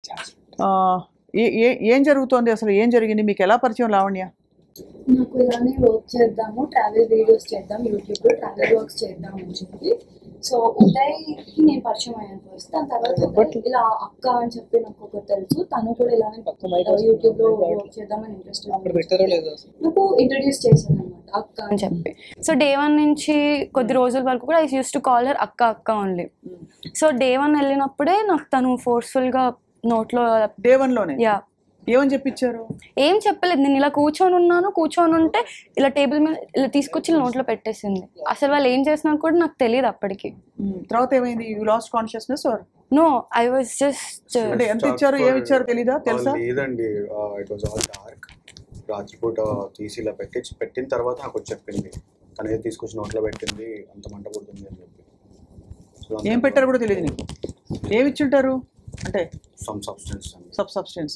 ఆ, ఏ- ఏ- ఏం జరుగుతోంది అసలు ఏం జరిగింది మీకు ఎలా పరిచయం లావణ్య నాకు ఇలానే వర్క్ చేద్దాము ట్రావెల్ వీడియోస్ చేద్దాం యూట్యూబ్ లో ట్రావెల్ వర్క్స్ చేద్దాం అని చెప్పి సో ఉదయ్కి నేను పరిచయం అయ్యాను ఫస్ట్ దాని తర్వాత ఉదయ్ ఇలా అక్క అని చెప్పి నాకు ఒకటి తెలుసు తను కూడా ఇలానే యూట్యూబ్ లో వర్క్ చేద్దామని ఇంట్రెస్ట్ నాకు ఇంట్రడ్యూస్ చేశాను అనమాట అక్క అని చెప్పి సో డే వన్ నుంచి కొద్ది రోజుల వరకు కూడా I use to call her అక్క అక్క ఓన్లీ సో డే వన్ వెళ్ళినప్పుడే నాకు తను ఫోర్స్ఫుల్ గా నోట్లో డే వన్ లోనే యా ఏమని చెప్పించారు ఏం చెప్పలేదు నేను ఇలా కూర్చొని ఉన్నాను కూర్చొని ఉంటే ఇలా టేబుల్ మీద ఇలా తీసుకొచ్చి ఇలా నోట్లో పెట్టేసింది అసలు వాళ్ళు ఏం చేస్తున్నారు కూడా నాకు తెలియదు అప్పటికి ఉమ్, తర్వాత ఏమైంది you lost consciousness or no I was just అంటే ఎంత ఇచ్చారు ఏమి ఇచ్చారు తెలీదా తెలుసా లేదండి ఇట్ వాజ్ ఆల్ డార్క్ రాత్రిపూట తీసి ఇలా పెట్టి పెట్టిన తర్వాత నాకు వచ్చి చెప్పింది తను ఏది తీసుకొచ్చి నోట్లో పెట్టింది అంత మంట పుడుతుంది అని చెప్పి ఏం పెట్టారు కూడా తెలియదు నీకు ఏమి ఇచ్చుంటారు అంటే some substance sub substance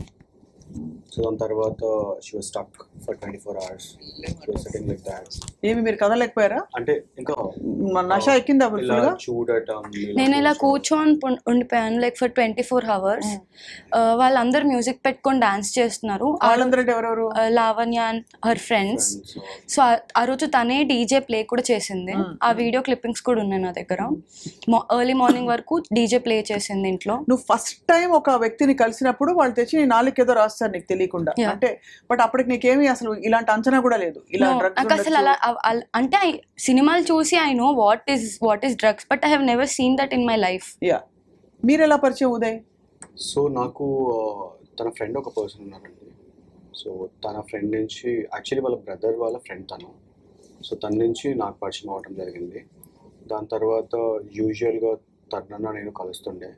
so దాని తర్వాత she was stuck for twenty four hours she was sitting like that ఏమి మీరు కదలేకపోయారా అంటే ఇంకా మన నష ఎక్కిందా ఇలా ఫుల్గా చూడటం నేను ఇలా కూర్చొని పున్- ఉండిపోయాను like for twenty four hours వాళ్ళందరూ మ్యూజిక్ పెట్టుకొని డాన్స్ చేస్తున్నారు ఆ వాళ్ళందరూ అంటే ఎవరెవరు ఆ, Lavanya and her friends so ఆ- ఆ రోజు తనే డీజే ప్లే కూడా చేసింది ఆ వీడియో క్లిప్పింగ్స్ కూడా ఉన్నాయి నా దగ్గర ఎర్లీ మార్నింగ్ వరకు డీజే ప్లే చేసింది ఇంట్లో నువ్వు ఫస్ట్ టైం ఒక వ్యక్తిని కలిసినప్పుడు వాళ్ళు తెచ్చి నీ నాలుగు ఏదో రాస్తారు నీకు తెలియకుండా Yeah. అంటే బట్ అప్పటికి నీకేమీ అసలు ఇలాంటి అంచనా కూడా లేదు ఇలా No, drugs నాకు అసలు ఉండొచ్చు. అలా అవ- అల- అంటే I- సినిమాలు చూసి I know what is what is drugs but I have never seen that in my life Yeah. మీరు ఎలా పరిచయం ఉదయ్ సో నాకు ఆ, తన ఫ్రెండ్ ఒక పర్సన్ ఉన్నారండి సో తన ఫ్రెండ్ నుంచి యాక్చువల్లీ వాళ్ళ బ్రదర్ వాళ్ళ ఫ్రెండ్ తను సో తన నుంచి నాకు పరిచయం అవ్వడం జరిగింది దాని తర్వాత యూజువల్గా తరుణన్న నేను కలుస్తుండే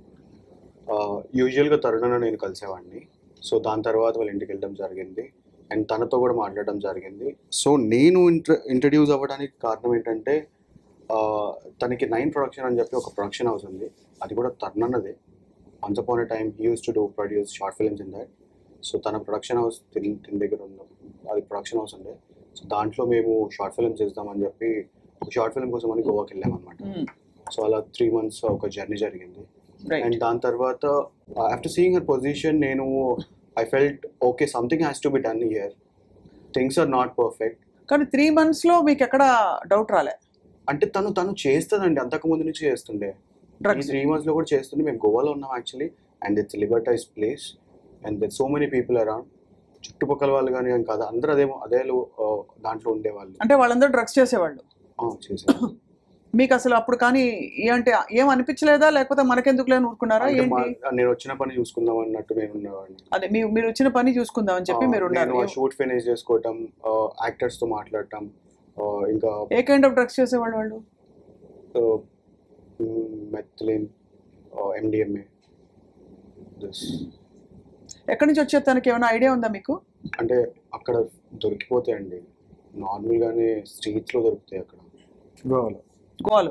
యూజువల్గా తరుణన్న నేను కలిసేవాడిని సో దాని తర్వాత వాళ్ళ ఇంటికి వెళ్ళడం జరిగింది అండ్ తనతో కూడా మాట్లాడడం జరిగింది సో నేను ఇంట్ర ఇంట్రడ్యూస్ అవ్వడానికి కారణం ఏంటంటే ఆ, తనకి నైన్ ప్రొడక్షన్ అని చెప్పి ఒక ప్రొడక్షన్ హౌస్ ఉంది అది కూడా తరుణన్నదే once upon a time use to do produce short films in that so తన ప్రొడక్షన్ హౌస్ తిన్ తిన్ దగ్గర ఉంది అది ప్రొడక్షన్ హౌస్ ఉండే సో దాంట్లో మేము షార్ట్ ఫిల్మ్స్ చేద్దామని చెప్పి ఒక షార్ట్ ఫిల్మ్ కోసం అని గోవాకి వెళ్ళామన్నమాట Mm. సో అలా త్రీ మంత్స్ ఒక జర్నీ జరిగింది Right. అండ్ దాని తర్వాత ఆఫ్టర్ సీయింగ్ హర్ పొజిషన్ నేను I felt okay something has to be done here things are not perfect కానీ త్రీ మంత్స్ లో మీకు ఎక్కడ డౌట్ రాలే అంటే తను తను చేస్తుందండి అంతకు ముందు నుంచి చేస్తుండే ఈ డ్రగ్స్ త్రీ మంత్స్లో కూడా చేస్తుంది మేము గోవాలో ఉన్నాం actually and it's liberalised place and that so many people around చుట్టుపక్కల వాళ్ళు కానీ అని కాదు అందరూ అదేమో అదే లో- ఆ, దాంట్లో ఉండేవాళ్ళు అంటే వాళ్ళందరూ డ్రగ్స్ చేసేవాళ్ళు ఆ, చేశారు మీకు అసలు అప్పుడు కానీ ఏంటి ఏం అనిపించలేదా లేకపోతే మనకెందుకు లేని ఊరుకున్నారా అంటే ఏంటి మా- నేను వచ్చిన పని చూసుకుందాం అన్నట్టు నేను ఉండేవాడిని అదే మీ- మీరు వచ్చిన పని చూసుకుందాం అని చెప్పి ఆ, మీరు ఉన్నారు నేను షూట్ ఫినిష్ చేసుకోవటం యాక్టర్స్ తో మాట్లాడటం ఆ, ఇంకా ఏ కైండ్ ఆఫ్ డ్రగ్స్ చేసేవాళ్ళు వాళ్ళు మెథలిన్ ఎండిఎంఏ దిస్ ఎక్కడి నుంచి వచ్చే తనకి ఏమైనా ఐడియా ఉందా మీకు అంటే అక్కడ దొరికిపోతాయండి నార్మల్గానే స్ట్రీట్స్లో దొరుకుతాయి అక్కడ గోవాలో గోవాలో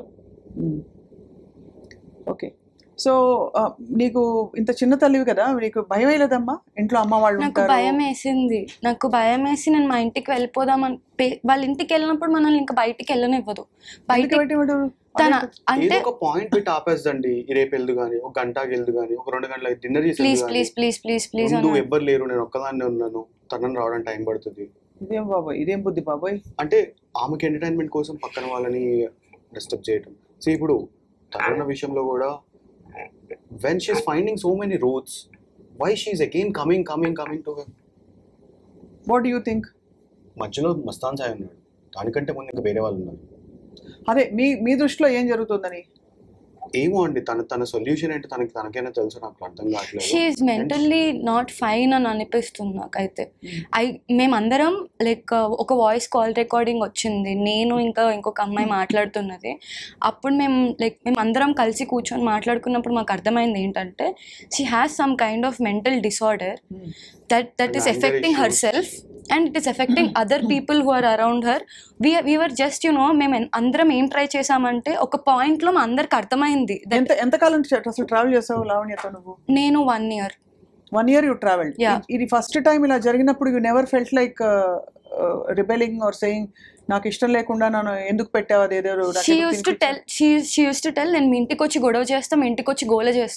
ఓకే సో నీకు ఇంత చిన్న తల్లివి కదా నీకు భయం లేదమ్మా ఇంట్లో అమ్మ వాళ్ళు నాకు ఉంటారు భయం వేసింది నాకు భయం వేసి నేను మా ఇంటికి వెళ్ళిపోదామని పే- వాళ్ళ ఇంటికి వెళ్ళినప్పుడు మనల్ని ఇంకా బయటికి వెళ్ళనివ్వదు ఎందుకు బయటికి పెట్టేవాడు? తన ఏదో అంటే ఒక పాయింట్ పెట్టి ఆపేస్తండి ఈ రేపు వెళ్దు కానీ ఒక గంటకి వెళ్దు కానీ ఒక రెండు గంటలకి డిన్నర్ చేసి ప్లీజ్ వెళ్దు ప్లీజ్ ప్లీజ్ ప్లీజ్ ప్లీజ్ ముందు అని ఎవ్వరు లేరు నేను ఒక్కదాన్నే ఉన్నాను తనని రావడానికి టైం పడుతుంది ఇదేం బాబాయ్ ఇదేం బుద్ధి బాబాయ్ అంటే ఆమెకి ఎంటర్టైన్మెంట్ కోసం పక్కన వాళ్ళని డిస్టర్బ్ చేయటం సో ఇప్పుడు తరుణ విషయంలో కూడా when she's finding so many routes why she's again coming coming coming to what you think మధ్యలో మస్తాన్ సాయి ఉన్నాడు దానికంటే ముందు ఇంకా వేరే వాళ్ళు ఉన్నారు అదే మీ మీ దృష్టిలో ఏం జరుగుతుందని ఏమో అండి తన తన సొల్యూషన్ ఏంటి తనకి తనకైనా తెలుసు నాకు అర్థం కావట్లేదు షీఈస్ మెంటల్లీ నాట్ ఫైన్ అని అనిపిస్తుంది నాకైతే ఐ మేమందరం లైక్ ఒక వాయిస్ కాల్ రికార్డింగ్ వచ్చింది నేను ఇంకా ఇంకొక అమ్మాయి మాట్లాడుతున్నది అప్పుడు మేము లైక్ మేము అందరం కలిసి కూర్చొని మాట్లాడుకున్నప్పుడు మాకు అర్థమైంది ఏంటంటే she has some kind of mental disorder that that And is anger affecting her issues. Self and it is affecting other people who are around her we're just you know మేము ఎన్- అందరం ఏం ట్రై చేసామంటే ఒక పాయింట్లో మా అందరికి అర్థమైంది that ఎంత ఎంతకాలం నుంచి అసలు ట్రావెల్ చేసావు లావణ్యతో నువ్వు నేను one year one year you travel Yeah. ఇది ఫస్ట్ టైం ఇలా జరిగినప్పుడు you never felt like rebelling or saying నాకు ఇష్టం లేకుండా నన్ను ఎందుకు పెట్టావు అది ఏదో నాకు షీ ఎందుకు యూస్ టు తినిపించావు? Tell she she use to tell నేను మీ ఇంటికి వచ్చి గొడవ చేస్తా మీ ఇంటికి వచ్చి గోల చేస్తా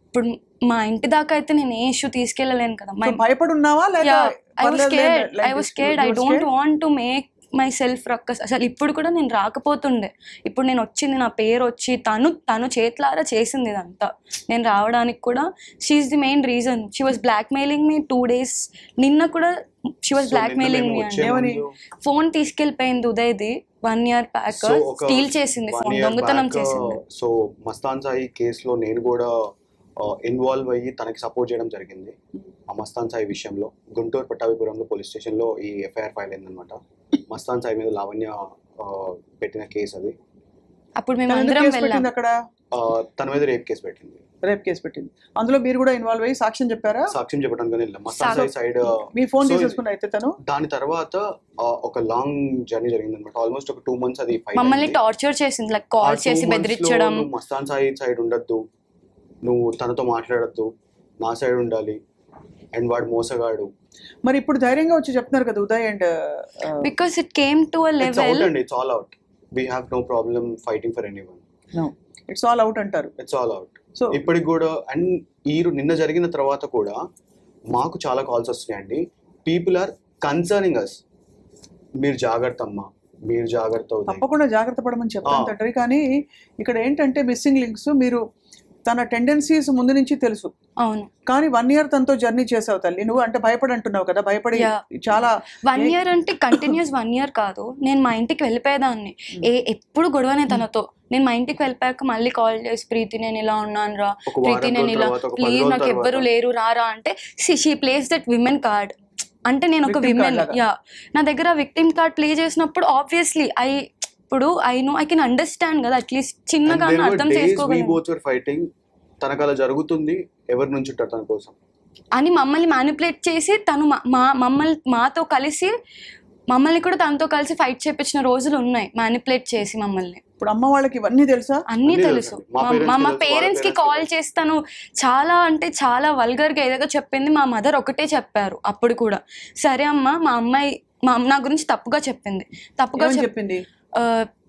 ఇప్పుడు మా ఇంటి దాకా అయితే నేను ఏ ఇష్యూ తీసుకెళ్ళలేను కదా So, మై భయపడి ఉన్నావా లేదా ఐ వాస్ పర్లేదు, scared like I was this, scared you I were don't scared? Want to make myself రక్కస్ అసలు ఇప్పుడు కూడా నేను రాకపోతుండే ఇప్పుడు నేను వచ్చింది నా పేరు వచ్చి తను తను చేతులారా చేసింది ఇదంతా నేను రావడానికి కూడా she's the main reason she was blackmailing me two days నిన్న కూడా షీ వాస్ So, బ్లాక్ నిన్న మెయిలింగ్ మేము మీ వచ్చే అండి ఏమని? ముందు- ఫోన్ తీసుకెళ్ళిపోయింది ఉదయ్ది వన్ ఇయర్ బ్యాక్ So, ఒక స్టీల్ చేసింది one ఫోన్ year దొంగతనం back, చేసింది సో మస్తాన్ సాయి కేసులో నేను కూడా ఇన్వాల్వ్ అయ్యి తనకి సపోర్ట్ చేయడం జరిగింది ఆ మస్తాన్ సాయి విషయంలో గుంటూరు పట్టాభిపురంలో పోలీస్ స్టేషన్లో ఈ ఎఫ్ఐఆర్ ఫైల్ అయిందనమాట మస్తాన్ సాయి మీద లావణ్య ఆ, పెట్టిన కేసు అది అప్పుడు మేము తను ఎందుకు అందరం కేసు వెళ్ళాం పెట్టింది అక్కడ ఆ, తన మీద రేప్ కేసు పెట్టింది రేప్ కేసు పెట్టింది అందులో మీరు కూడా ఇన్వాల్వ్ అయ్యి సాక్ష్యం చెప్పారా సాక్ష్యం చెప్పడానికి వెళ్ళాం మస్తాన్ సాయి సైడ్ మీ ఫోన్ So, తీసేసుకుని అయితే తను దాని తర్వాత ఆ, ఒక లాంగ్ జర్నీ జరిగింది అనమాట ఆల్మోస్ట్ ఒక టూ మంత్స్ అది fight మమ్మల్ని అయింది. టార్చర్ చేసింది లైక్ ఆ కాల్ two చేసి months లో బెదిరించడం నువ్వు మస్తాన్ సాయి సైడ్ ఉండొద్దు నువ్వు తనతో మాట్లాడద్దు నా సైడ్ ఉండాలి అండ్ వాడు మోసగాడు మరి ఇప్పుడు ధైర్యంగా వచ్చి చెప్తున్నారు కదా Uday and because it came to uh it's out level అండి it's all out we have no problem fighting for any one it's all out అంటారు ఇట్స్ ఆల్ అవుట్ సో ఇప్పటికి కూడా అండ్ ఈ రో- నిన్న జరిగిన తర్వాత కూడా మాకు చాలా కాల్స్ వస్తున్నాయండి పీపుల్ ఆర్ కన్సర్నింగ్ అస్ మీరు జాగ్రత్త అమ్మా మీరు జాగ్రత్త అవుతాయి తప్పకుండా జాగ్రత్త పడమని చెప్తాను ఆ. తండ్రి కానీ ఇక్కడ ఏంటంటే మిస్సింగ్ లింక్స్ మీరు తన టెండెన్సీస్ ముందు నుంచి తెలుసు అవును కానీ వన్ ఇయర్ తనతో జర్నీ చేసావు తల్లి నువ్వు అంటే భయపడి అంటున్నావు కదా భయపడి Yeah. చాలా వన్ ఏ- ఇయర్ అంటే కంటిన్యూస్ వన్ ఇయర్ కాదు నేను మా ఇంటికి వెళ్ళిపోయేదాన్ని ఏ ఎప్పుడు గొడవనే తనతో నేను మా ఇంటికి వెళ్ళిపోయాక మళ్ళీ కాల్ చేసి ప్రీతి నేను ఇలా ఉన్నాను రా ఒక ప్రీతి వారం నేను రోజుల ఇలా తర్వాత ఒక పది ప్లీజ్ రోజుల నాకు ఎవ్వరు తర్వాత లేరు రారా అంటే she plays that women card అంటే నేను ఒక Victim card విమెన్ లాగా. యా నా దగ్గర విక్టిమ్ కార్డ్ ప్లే చేసినప్పుడు ఆబ్వియస్లీ ఐ ఇప్పుడు I know I can understand కదా అట్లీస్ట్ చిన్నగా And there were అర్థం days we చేసుకోగలను both were fighting తనకు అలా జరుగుతుంది ఎవరి నుంచి ఉంటారు తన కోసం అని మమ్మల్ని మ్యానిపులేట్ చేసి తను మా- మా మమ్మల్ని మాతో కలిసి మమ్మల్ని కూడా తనతో కలిసి ఫైట్ చేపించిన రోజులు ఉన్నాయి మ్యానిపులేట్ చేసి మమ్మల్ని ఇప్పుడు అమ్మ వాళ్ళకి ఇవన్నీ తెలుసా అన్నీ అన్నీ తెలుసు తెలుసండి. మా మా- parents మా కి మా తెలుసు, వాళ్ళ పేరెంట్స్ కి parents కి కాల్ తెలుసు. చేస్తాను చాలా అంటే చాలా వల్గర్ గా ఏదో చెప్పింది మా మదర్ ఒకటే చెప్పారు అప్పుడు కూడా సరే అమ్మా మా అమ్మాయి మా నా గురించి తప్పుగా చెప్పింది తప్పుగా ఏమని చెప్ చెప్పింది ఆ,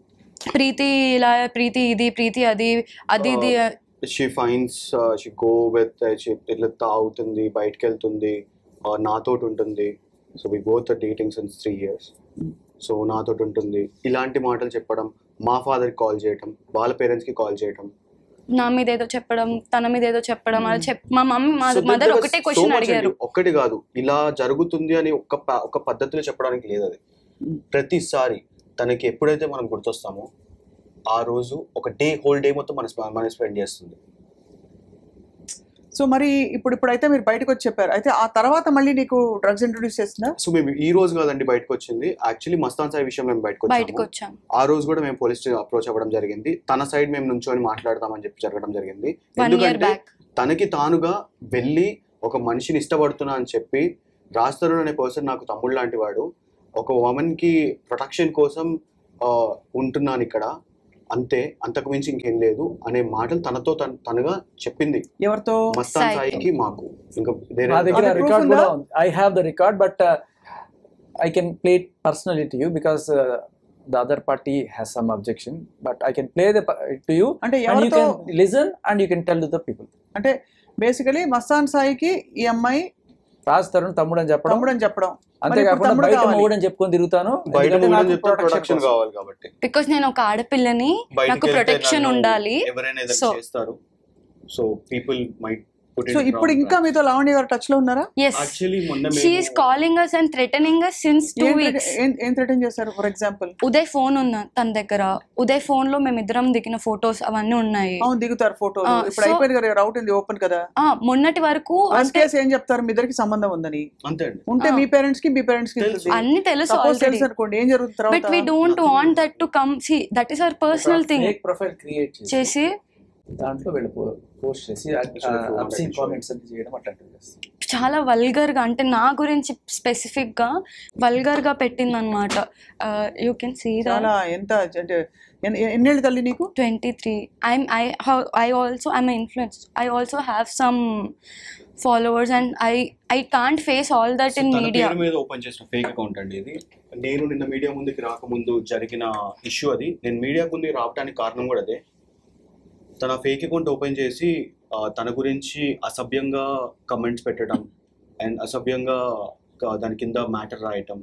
ప్రీతి ఇలా ప్రీతి ఇది ప్రీతి అది అది ఇది she fines she go with ఇట్లా తాగుతుంది బయటకు వెళ్తుంది uh, నాతోటి ఉంటుంది so we both dating since three years so నాతోటి ఉంటుంది ఇలాంటి మాటలు చెప్పడం మా ఫాదర్కి కాల్ చేయటం వాళ్ళ పేరెంట్స్కి కాల్ చేయటం నా మీద ఏదో చెప్పడం తన మీద ఏదో చెప్పడం అలా చెప్ మా mummy So there- mother there was ఒకటే so క్వశ్చన్ much అడిగారు అండి. ఒక్కటి కాదు ఇలా జరుగుతుంది అని ఒక ప- ఒక పద్ధతిలో చెప్పడానికి లేదు అది Mm. ప్రతిసారి తనకి ఎప్పుడైతే మనం గుర్తొస్తామో ఆ రోజు ఒక డే హోల్ డే మొత్తం మన స్ప- మన స్పెండ్ చేస్తుంది సో మరి ఇప్పుడు ఇప్పుడైతే మీరు బయటకు వచ్చి చెప్పారు అయితే ఆ తర్వాత మళ్ళీ నీకు డ్రగ్స్ ఇంట్రొడ్యూస్ చేస్తున్నా సో మేము ఈ రోజు కాదండి బయటకు వచ్చింది యాక్చువల్లీ మస్తాన్ సాయి విషయం మేము బయటకు బయటకు వచ్చాము వచ్చాం ఆ రోజు కూడా మేము పోలీస్ అప్రోచ్ అవ్వడం జరిగింది తన సైడ్ మేము నుంచొని మాట్లాడతామని చెప్పి జరగడం జరిగింది వన్ ఇయర్ ఎందుకంటే బ్యాక్ తనకి తానుగా వెళ్ళి ఒక మనిషిని ఇష్టపడుతున్నా అని చెప్పి రాజ్ తరుణ్ అనే పర్సన్ నాకు తమ్ముడు లాంటి వాడు ఒక woman కి ప్రొటెక్షన్ కోసం ఆ, ఉంటున్నాను ఇక్కడ అంతే అంతకు మించి ఇంకేం లేదు అనే మాటలు తనతో తన తనగా చెప్పింది ఎవరితో మస్తాన్ సాయితో. సాయికి మాకు ఇంకా వేరే నా దగ్గర అది proof రికార్డ్ ఉందా? కూడా ఉంది I have the record but I can play it personally to you because the other party has some objection but I can play the to you అంటే అండ్ యూ ఎవరితో can listen and you can tell to the people అంటే basically Mastan సాయికి ఈ అమ్మాయి రాజ్ తరుణ్ తమ్ముడు అని చెప్పడం తమ్ముడు అని చెప్పడం అంతేకాకుండా తమ్ముడు బయట కావాలి. మొగుడు అని చెప్పుకొని తిరుగుతాను బయట ఎందుకంటే ఊళ్ళో నాకు చెప్తే protection ప్రొటెక్షన్ కోసం. కావాలి కాబట్టి బికాస్ నేను ఒక ఆడపిల్లని బయటికి నాకు వెళ్తే ప్రొటెక్షన్ నన్ను ఉండాలి ఎవరైనా ఏదైనా So- చేస్తారు సో పీపుల్ మైట్ సో ఇప్పుడు ఇంకా మీతో లావణ్య గారు టచ్ లో ఉన్నారా ఎస్ యాక్చువల్లీ మొన్న షీఈస్ మేము- calling us and threatening us since two ఏం వీక్స్ threat- ఏం- ఏం థ్రెటన్ చేశారు ఫర్ ఎగ్జాంపుల్ ఉదయ్ ఫోన్ ఉంది తన దగ్గర ఉదయ్ ఫోన్ లో మేమిద్దరం దిగిన ఫొటోస్ అవన్నీ ఉన్నాయి అవును దిగుతారు ఫోటోలు ఆ, ఇప్పుడు so- అయిపోయింది కదా రౌట్ ఉంది ఓపెన్ కదా ఆ, మొన్నటి వరకు వర్స్ట్ అంటే కేసు ఏం చెప్తారు మీ ఇద్దరికి సంబంధం ఉందని అంతే అండి ఉంటే ఆ. మీ పేరెంట్స్ కి మీ పేరెంట్స్ కి తెలుసు. అన్ని తెలుసు సపోజ్ ఆల్రెడీ తెలుసు అనుకోండి ఏం జరుగుతుంది బట్ వీ తర్వాత don't Nothing want else. That to come see that is our personal thing fake profile create చేసి చేసి దాంట్లో వీళ్ళు పోస్ట్ చేసి Actually, if you want, I obscene can show comments అది చేయడం అట్లాంటివి చేస్తారు చాలా వల్గర్ గా అంటే నా గురించి స్పెసిఫిక్ గా వల్గర్ గా పెట్టింది అనమాట యూ కెన్ సీ చాలా ఎంత అంటే ఎన్- ఎన్నేళ్ళు తల్లి నీకు twenty three I'm I how I also I'm influence I also have some followers and I I can't face all that in తన మీడియా పేరు మీద ఓపెన్ చేసిన ఫేక్ అకౌంట్ అండి ఇది నేను నిన్న మీడియా ముందుకి రాకముందు జరిగిన ఇష్యూ అది నేను మీడియా ముందుకు రావడానికి కారణం కూడా అదే తన ఫేక్ అకౌంట్ ఓపెన్ చేసి ఆ, తన గురించి అసభ్యంగా కమెంట్స్ పెట్టడం అండ్ అసభ్యంగా క- దాని కింద మ్యాటర్ రాయటం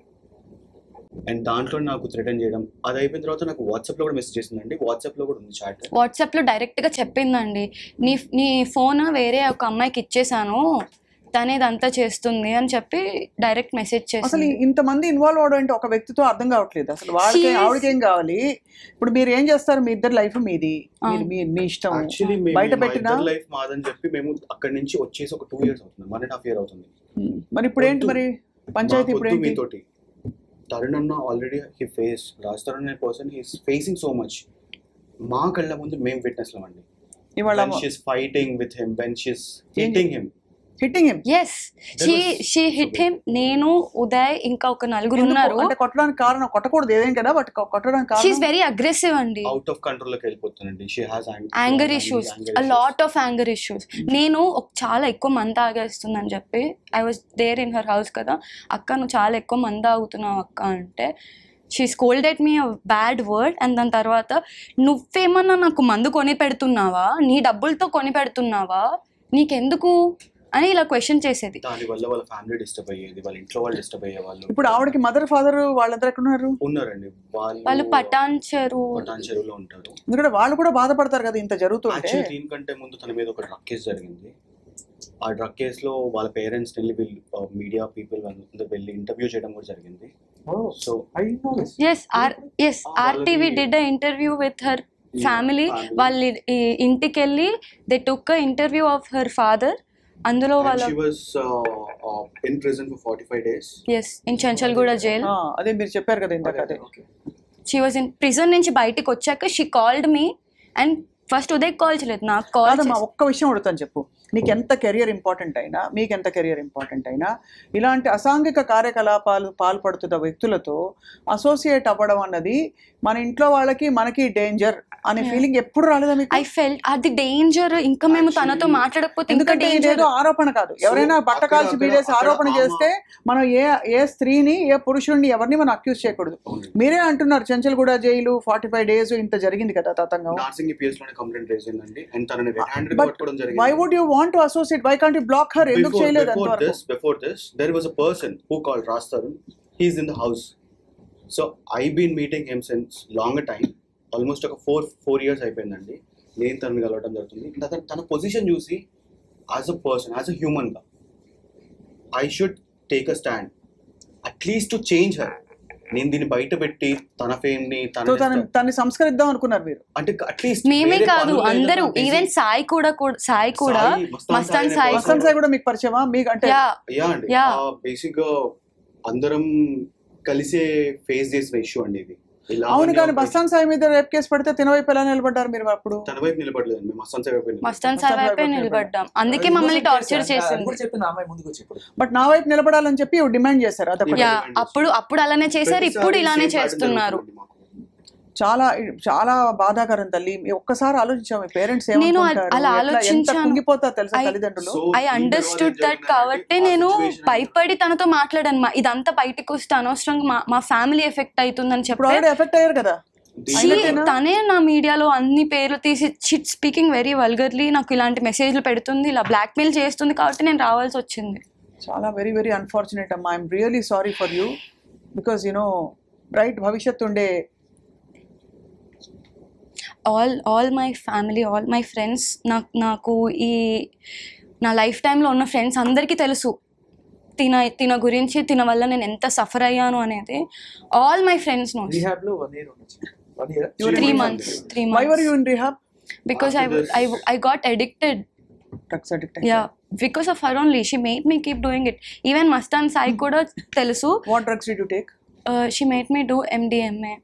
అండ్ దాంట్లో నాకు థ్రెటన్ చేయడం అది అయిపోయిన తర్వాత నాకు వాట్సాప్లో కూడా మెసేజ్ చేసిందండి వాట్సాప్లో కూడా ఉంది చాట్ వాట్సాప్లో డైరెక్ట్గా చెప్పిందండి నీ నీ ఫోన్ వేరే ఒక అమ్మాయికి ఇచ్చేసాను తనే ఇదంతా చేస్తుంది అని చెప్పి డైరెక్ట్ మెసేజ్ అసలు చేసింది ఇంతమంది ఇన్వాల్వ్ అవడం అంటే ఒక వ్యక్తితో అర్థం కావట్లేదు అసలు వాడికి She is- ఆవిడకి ఏం కావాలి ఇప్పుడు మీరు ఏం చేస్తారు మీ ఇద్దరు లైఫ్ మీది మీరు మీ మీ ఇష్టం యాక్చువల్లీ బయట పెట్టినా లైఫ్ మాదని చెప్పి మేము అక్కడి నుంచి వచ్చేసి ఒక టూ ఇయర్స్ అవుతుంది వన్ అండ్ హాఫ్ ఇయర్ అవుతుంది ఉమ్, మరి ఇప్పుడు ఏంటి వద్దు. మరి పంచాయతీ మాకు ఇప్పుడు వద్దు ఏంటి మీతోటి తరుణ్ అన్న already he face Raj Tarun అనే person he's facing so much మా కళ్ళ ముందు మేము విట్నెస్ అండి ఇవాళ when she's fighting with him when she's hitting him hitting him yes she she hit him నేను ఉదయ్ ఇంకా ఒక నలుగురు ఉన్నారు అంటే కొట్టడానికి కారణం కొట్టకూడదు ఏదేం కదా బట్ కొట్టడానికి షీఈ్ కారణం వెరీ అగ్రెసివ్ అండి అవుట్ ఆఫ్ కంట్రోల్ లోకి వెళ్ళిపోతానండి she has anger issues a lot of anger issues నేను ఒక చాలా ఎక్కువ మంది తాగేస్తుందని చెప్పి I was there in her house కదా అక్క నువ్వు చాలా ఎక్కువ మంది తాగుతున్నావు అక్క అంటే she scolded me bad word and దాని తర్వాత నువ్వేమన్నా నాకు మందు కొని పెడుతున్నావా నీ డబ్బులతో కొని పెడుతున్నావా నీకెందుకు అని ఇలా క్వశ్చన్ చేసేది దాని వల్ల వాళ్ళ ఫ్యామిలీ డిస్టర్బ్ అయ్యేది వాళ్ళ ఇంట్లో వాళ్ళు డిస్టర్బ్ అయ్యే వాళ్ళు ఇప్పుడు ఆవిడకి మదర్ ఫాదర్ వాళ్ళందరూ ఎక్కడ ఉన్నారు ఉన్నారండి వాళ్ళు వాళ్ళు పటాన్ చెరు పటాన్ చెరువులో ఉంటారు ఎందుకంటే వాళ్ళు కూడా బాధపడతారు కదా ఇంత జరుగుతుంటే యాక్చువల్లీ దీనికంటే ముందు తన మీద ఒక డ్రగ్ కేసు జరిగింది ఆ డ్రగ్ కేసులో వాళ్ళ పేరెంట్స్ వెళ్ళి వీళ్ళు మీడియా పీపుల్ వాళ్ళందరూ వెళ్ళి ఇంటర్వ్యూ చేయడం కూడా జరిగింది Oh, సో I know this. Yes R S Ah, RTV వాళ్ళది- did interview with her family వాళ్ళ ఈ- ఇంటికి వెళ్ళి they took interview of her father అందులో వాళ్ళ she was in prison for forty five days yes in Chanchalguda jail ఆ, అదే మీరు చెప్పారు కదా ఇందాక అదే Okay. She was in prison నుంచి బయటికి వచ్చాక she called me and first Uday call చేయలేదు నాకు కాల్ కాదమ్మా ఒక్క విషయం అడుగుతాను చెప్పు నీకు ఎంత కెరియర్ ఇంపార్టెంట్ అయినా మీకు ఎంత కెరియర్ ఇంపార్టెంట్ అయినా ఇలాంటి అసాంఘిక కార్యకలాపాలు పాల్పడుతున్న వ్యక్తులతో అసోసియేట్ అవ్వడం అన్నది మన ఇంట్లో వాళ్ళకి మనకి డేంజర్ అనే Yeah. ఫీలింగ్ ఎప్పుడు రాలేదా మీకు ఐ ఫెల్ట్ అది డేంజర్ ఇంకా మేము తనతో Actually, మాట్లాడకపోతే ఇంకా ఎందుకంటే డేంజర్ ఇదేదో ఆరోపణ కాదు ఎవరైనా బట్ట అక్కడ- కాల్చి అక్కడ- బీడేసి అక్కడ ఆరోపణ ఆమ- చేస్తే మనం ఏ ఏ స్త్రీని ఏ పురుషుడిని ఎవరిని మనం అక్యూజ్ చేయకూడదు మీరే అంటున్నారు Chanchalguda jail forty five days ఇంత జరిగింది కదా తతంగం నార్సింగ్ పిఎస్ లోనే కంప్లైంట్ రేజ్ అయిందండి అండ్ తనని రెడ్ హ్యాండెడ్ But పట్టుకోవడం వై జరిగింది would you want to associate why can't you block her ఎందుకు before, చేయలేదు before అంతవరకు this, before this, there was a person who called Raj Tarun. He's in the house. So I've been meeting him since longer time. Almost ఒక four four years అయిపోయిందండి నేను తనని కలవడం జరుగుతుంది తన తన పొజిషన్ చూసి as a person as a హ్యూమన్గా I should take a stand at least to change her నేను దీన్ని బయట పెట్టి తన ఫేమ్ ని సో తన తన తన్ని సంస్కరిద్దాం అనుకున్నారు మీరు అంటే అట్లీస్ట్ మేమే కాదు అందరూ ఈవెన్ సాయి కూడా కూడా సాయి కూడా మస్తాన్ సాయి వసంత్ సాయి కూడా మీకు పరిచయమా మీకు అంటే యా యా అండి Yeah. బేసిక్ గా అందరం కలిసే ఫేస్ చేసిన ఇష్యూ అండి ఇది ఇలా అవును అవన్నీ కానీ ఒక- బస్తాన్ సాయి మీద రేప్ కేసు పడితే తినవైపు ఎలా నిలబడ్డారు మీరు అప్పుడు తన వైపు నిలబడలేదండి మేము మస్తాన్ సాయి వైపు నిలబడ్డాం. మస్తాన్ సాయి మస్తాన్ వైపే సాయి వైపే నిలబడ్డాం అందుకే అది మమ్మల్ని innocent టార్చర్ case అంట. అది చేసింది కూడా చెప్పిన అమ్మాయి ముందుకు వచ్చి ఇప్పుడు బట్ నా వైపు నిలబడాలని చెప్పి డిమాండ్ చేశారు అదొకటి యా demand అప్పుడు అప్పుడు అలానే చేశారు ప్రతిసారి ఇప్పుడు ఇలానే same pattern చేస్తున్నారు జరుగుతుందండి మాకు. చాలా చాలా బాధాకరం తల్లి మీ ఒక్కసారి ఆలోచించాము మీ పేరెంట్స్ నేను అ- అలా ఆలోచించాను. కుంగిపోతారు తెలుసా I- తల్లిదండ్రులు So, ఐ దీని అండర్స్టూడ్ తర్వాత దట్ జరిగిన కాబట్టి ఆ నేను situation భయపడి తనతో మాట్లాడాను మా ఇదంతా బయటకు వస్తే అనవసరంగా మా మా ఫ్యామిలీ ఎఫెక్ట్ అవుతుందని ఇప్పుడు చెప్పి ఆల్రెడీ ఎఫెక్ట్ అయ్యారు కదా దీని She- అయినట్టేనా? తనే నా మీడియాలో అన్ని పేర్లు తీసి షిట్ స్పీకింగ్ వెరీ వల్గర్లీ నాకు ఇలాంటి మెసేజ్లు పెడుతుంది ఇలా బ్లాక్మెయిల్ చేస్తుంది కాబట్టి నేను రావాల్సి వచ్చింది చాలా వెరీ వెరీ అన్ఫార్చునేట్ అమ్మా I'm really sorry for you because you know bright భవిష్యత్తు ఉండే all all my family all my friends నాకు నాకు ఈ నా లైఫ్ టైంలో ఉన్న ఫ్రెండ్స్ అందరికీ తెలుసు తిన తిన గురించి తిన వల్ల నేను ఎంత సఫర్ అయ్యాను అనేది all my friends no rehab లో వన్ ఇయర్ ఉండొచ్చు one year You were three in months three why were you months in rehab because I After this- I I got addicted drugs addict yeah because of her only she made me keep doing it even Mastan Sai కూడా తెలుసు what drugs did you take she made me do MDMA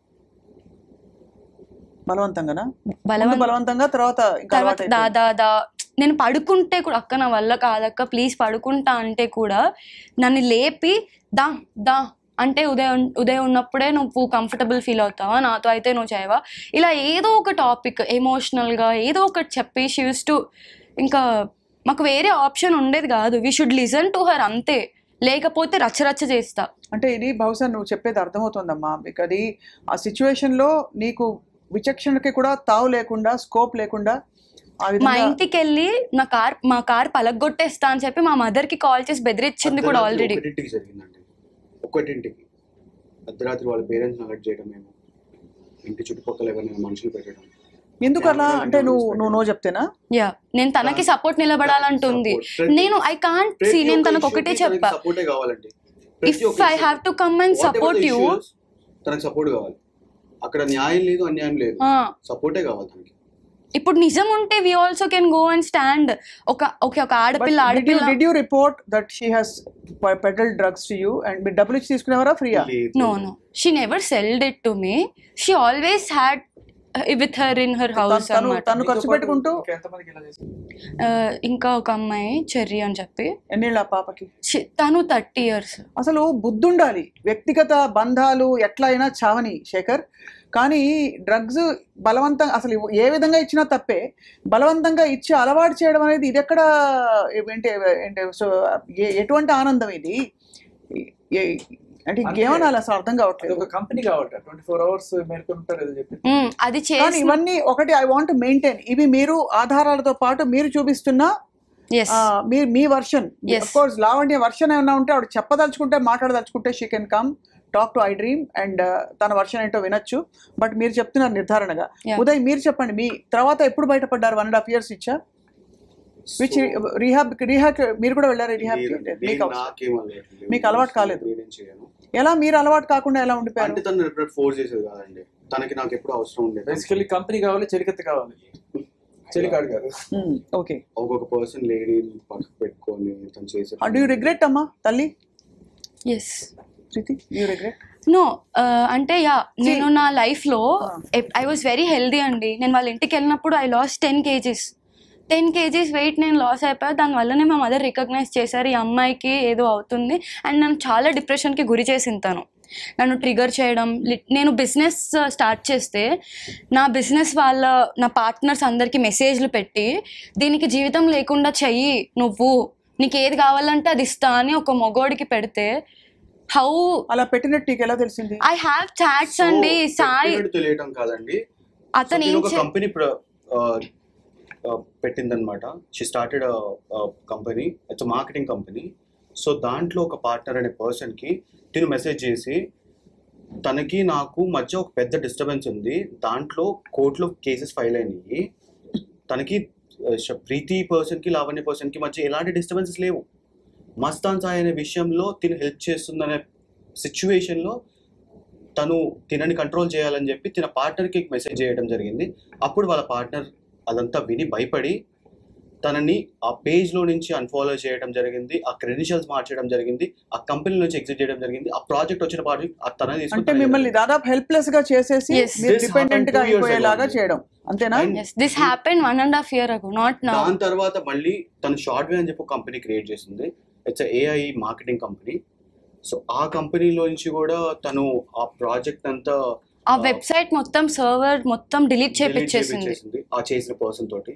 బలవంతంగానా ముందు బలవంత బలవంతంగా తర్వాత ఇంకా తర్వాత అలవాటు దా అయిపోయింది. దా దా నేను పడుకుంటే కూడా అక్క నా వల్ల కాదక్క ప్లీజ్ పడుకుంటా అంటే కూడా నన్ను లేపి దా దా అంటే ఉదయం ఉదయం ఉన్నప్పుడే నువ్వు కంఫర్టబుల్ ఫీల్ అవుతావా నాతో అయితే నువ్వు చేయవా ఇలా ఏదో ఒక టాపిక్ ఎమోషనల్గా ఏదో ఒకటి చెప్పి షీ యూస్ టు ఇంకా మాకు వేరే ఆప్షన్ ఉండేది కాదు we should listen to her అంతే లేకపోతే రచ్చరచ్చ చేస్తా అంటే ఇది బహుశా నువ్వు చెప్పేది అర్థమవుతుందమ్మా మీకు అది ఆ సిచ్యువేషన్లో నీకు విచక్షణకి కూడా తావు లేకుండా స్కోప్ లేకుండా ఆ మా విధంగా ఇంటికి వెళ్ళి నా కార్ మా కార్ పలగొట్టేస్తా అని చెప్పి మా మదర్ కి కాల్ చేసి బెదిరించింది కూడా అర్ధరాత్రి ఆల్రెడీ ఒకటింటికి జరిగిందండి ఒకటింటికి అర్ధరాత్రి వాళ్ళ పేరెంట్స్ అలర్ట్ చేయడం మేము ఇంటి చుట్టుపక్కల ఎవరైనా మనుషులు పెట్టడం ఎందుకు అలా Camera అంటే నువ్వు videos నువ్వు నో చెప్తేనా యా నేను తనకి సపోర్ట్ నిలబడాలంటుంది Support. నేను ఐ కాంట్ ప్రతి సీ నేను ఒక్క తనకు issue ఒకటే కి తనకి చెప్పా సపోర్టే కావాలండి if I have to come and support you తనకు సపోర్ట్ కావాలి అక్కడ న్యాయం లేదు అన్యాయం లేదు సపోర్టే కావాలి తనకి ఇప్పుడు నిజం ఉంటే we also can go and stand ఒక ఓకే ఒక ఆడపిల్ల ఆడపిల్ల did you report that she has peddled drugs to you and మీరు డబ్బులు ఇచ్చి తీసుకునేవారా ఫ్రీయా లేదు. No no she never sold it to me she always had with her in her house తను అన్నమాట తను ఖర్చు పెట్టుకుంటూ ఇంకా ఎంతమందికి ఇలా చేశారు Uh, ఇంకా ఒక అమ్మాయి చెర్రీ అని చెప్పి ఎన్నేళ్ళ ఆ పాపకి she- తను థర్టీ ఇయర్స్ అసలు బుద్ధి ఉండాలి వ్యక్తిగత బంధాలు ఎట్లా అయినా చావని శేఖర్ కానీ డ్రగ్స్ బలవంతంగా అసలు ఇవ్వ- ఏ విధంగా ఇచ్చినా తప్పే బలవంతంగా ఇచ్చి అలవాటు చేయడం అనేది ఇది ఎక్కడ ఏంటి ఏంటి సో ఏ- ఎటువంటి ఆనందం ఇది ఏ- అంటే ఇంకేమనాలి అసలు అర్థం అది కావట్లేదు ఒక కంపెనీ కాబట్టి ట్వంటీ ఫోర్ అవర్స్ మేల్కొంటారు ఏదో చెప్పి అది కానీ చేసి ఇవన్నీ ఒకటి ఐ వాంట్ మెయింటైన్ ఇవి మీరు ఆధారాలతో పాటు మీరు చూపిస్తున్న ఎస్ ఆ, మీ మీ version Yes. Of course Lavanya version ఏమైనా ఉంటే ఆవిడ చెప్పదలుచుకుంటే మాట్లాడదలుచుకుంటే she can come talk to I dream and తన వర్షన్ ఏంటో వినొచ్చు బట్ మీరు చెప్తున్నారు నిర్ధారణగా Yeah. ఉదయ్ మీరు చెప్పండి మీ తర్వాత ఎప్పుడు బయటపడ్డారు వన్ అండ్ హాఫ్ ఇయర్స్ ఇచ్చా విచ్ So, రీహాబ్ రీహాబ్ మీరు కూడా వెళ్ళారు రీహాబ్ లేదండి. మీకు నేను అవసరం. నాకేం అలవాటు లేదు. మీకు అలవాటు కాలేదు? నేనేం చేయను ఎలా మీరు అలవాటు కాకుండా ఎలా ఉండిపోయారు అంటే తను ఎప్పుడు ఫోర్స్ చేసేది కాదండి తనకి నాకు ఎప్పుడు అవసరం ఉండేది బేసికలీ కంపెనీ కావాలి చెలికత్తి కావాలి చెలికాడు కాదు ఓకే ఒక్కొక్క పర్సన్ లేడీ పక్కకు పెట్టుకొని తను చేసే డూ యూ రిగ్రెట్ అమ్మా తల్లి yes Preethi you regret no అంటే యా నేను నా లైఫ్లో Ah. I was very healthy అండి నేను వాళ్ళ ఇంటికి వెళ్ళినప్పుడు I loss ten kgs ten kgs weight నేను లాస్ అయిపోయా దానివల్లనే మా మదర్ రికగ్నైజ్ చేశారు ఈ అమ్మాయికి ఏదో అవుతుంది అండ్ నన్ను చాలా డిప్రెషన్కి గురి చేసింది తను నన్ను ట్రిగర్ చేయడం లి- నేను బిజినెస్ స్టార్ట్ చేస్తే నా బిజినెస్ వాళ్ళ నా పార్ట్నర్స్ అందరికీ మెసేజ్లు పెట్టి దీనికి జీవితం లేకుండా చెయ్యి నువ్వు నీకు ఏది కావాలంటే అది ఇస్తా అని ఒక మగోడికి పెడితే హౌ అలా పెట్టినట్టు నీకు ఎలా తెలిసింది ఐ హ్యావ్ చాట్స్ అండి సాయి పెట్టినట్టు తెలియటం కాదండి అతను So, ఏం తిను ఒక చే- కంపెనీ పెట్టిందనమాట she started company it's marketing company so దాంట్లో ఒక పార్ట్నర్ అనే పర్సన్కి తిను మెసేజ్ చేసి తనకి నాకు మధ్య ఒక పెద్ద డిస్టర్బెన్స్ ఉంది దాంట్లో కోర్టులో కేసెస్ ఫైల్ అయినాయి తనకి ఆ, శ- ప్రీతి పర్సన్కి లావణ్య పర్సన్కి మధ్య ఎలాంటి డిస్టర్బెన్సెస్ లేవు మస్తాన్ సాయి అనే విషయంలో తిను హెల్ప్ చేస్తుందనే సిచ్యువేషన్లో తను తినని కంట్రోల్ చేయాలని చెప్పి తిన పార్ట్నర్కి మెసేజ్ చేయడం జరిగింది అప్పుడు వాళ్ళ పార్ట్నర్ అదంతా విని భయపడి తనని ఆ పేజ్లో నుంచి అన్ఫాలో చేయడం జరిగింది ఆ క్రెడెన్షియల్స్ మార్చడం జరిగింది ఆ కంపెనీ నుంచి ఎగ్జిట్ చేయడం జరిగింది ఆ ప్రాజెక్ట్ వచ్చిన ప్రాజెక్ట్ తన అంటే మిమ్మల్ని దాదాపు హెల్ప్లెస్ గా చేసేసి Yes. మీరు This డిపెండెంట్ గా happened two years అయిపోయేలాగా ago. చేయడం అంతేనా And yes this happen one and half year ago not now దాని తర్వాత మళ్ళీ తను షార్ట్ వే అని చెప్పి కంపెనీ క్రియేట్ చేసింది it's AI marketing company so ఆ కంపెనీలో నుంచి కూడా తను ఆ ప్రాజెక్ట్ అంతా ఆ వెబ్సైట్ మొత్తం సర్వర్ మొత్తం డిలీట్ delete చేపించేసింది చేపించేసింది ఆ చేసిన పర్సన్ తోటి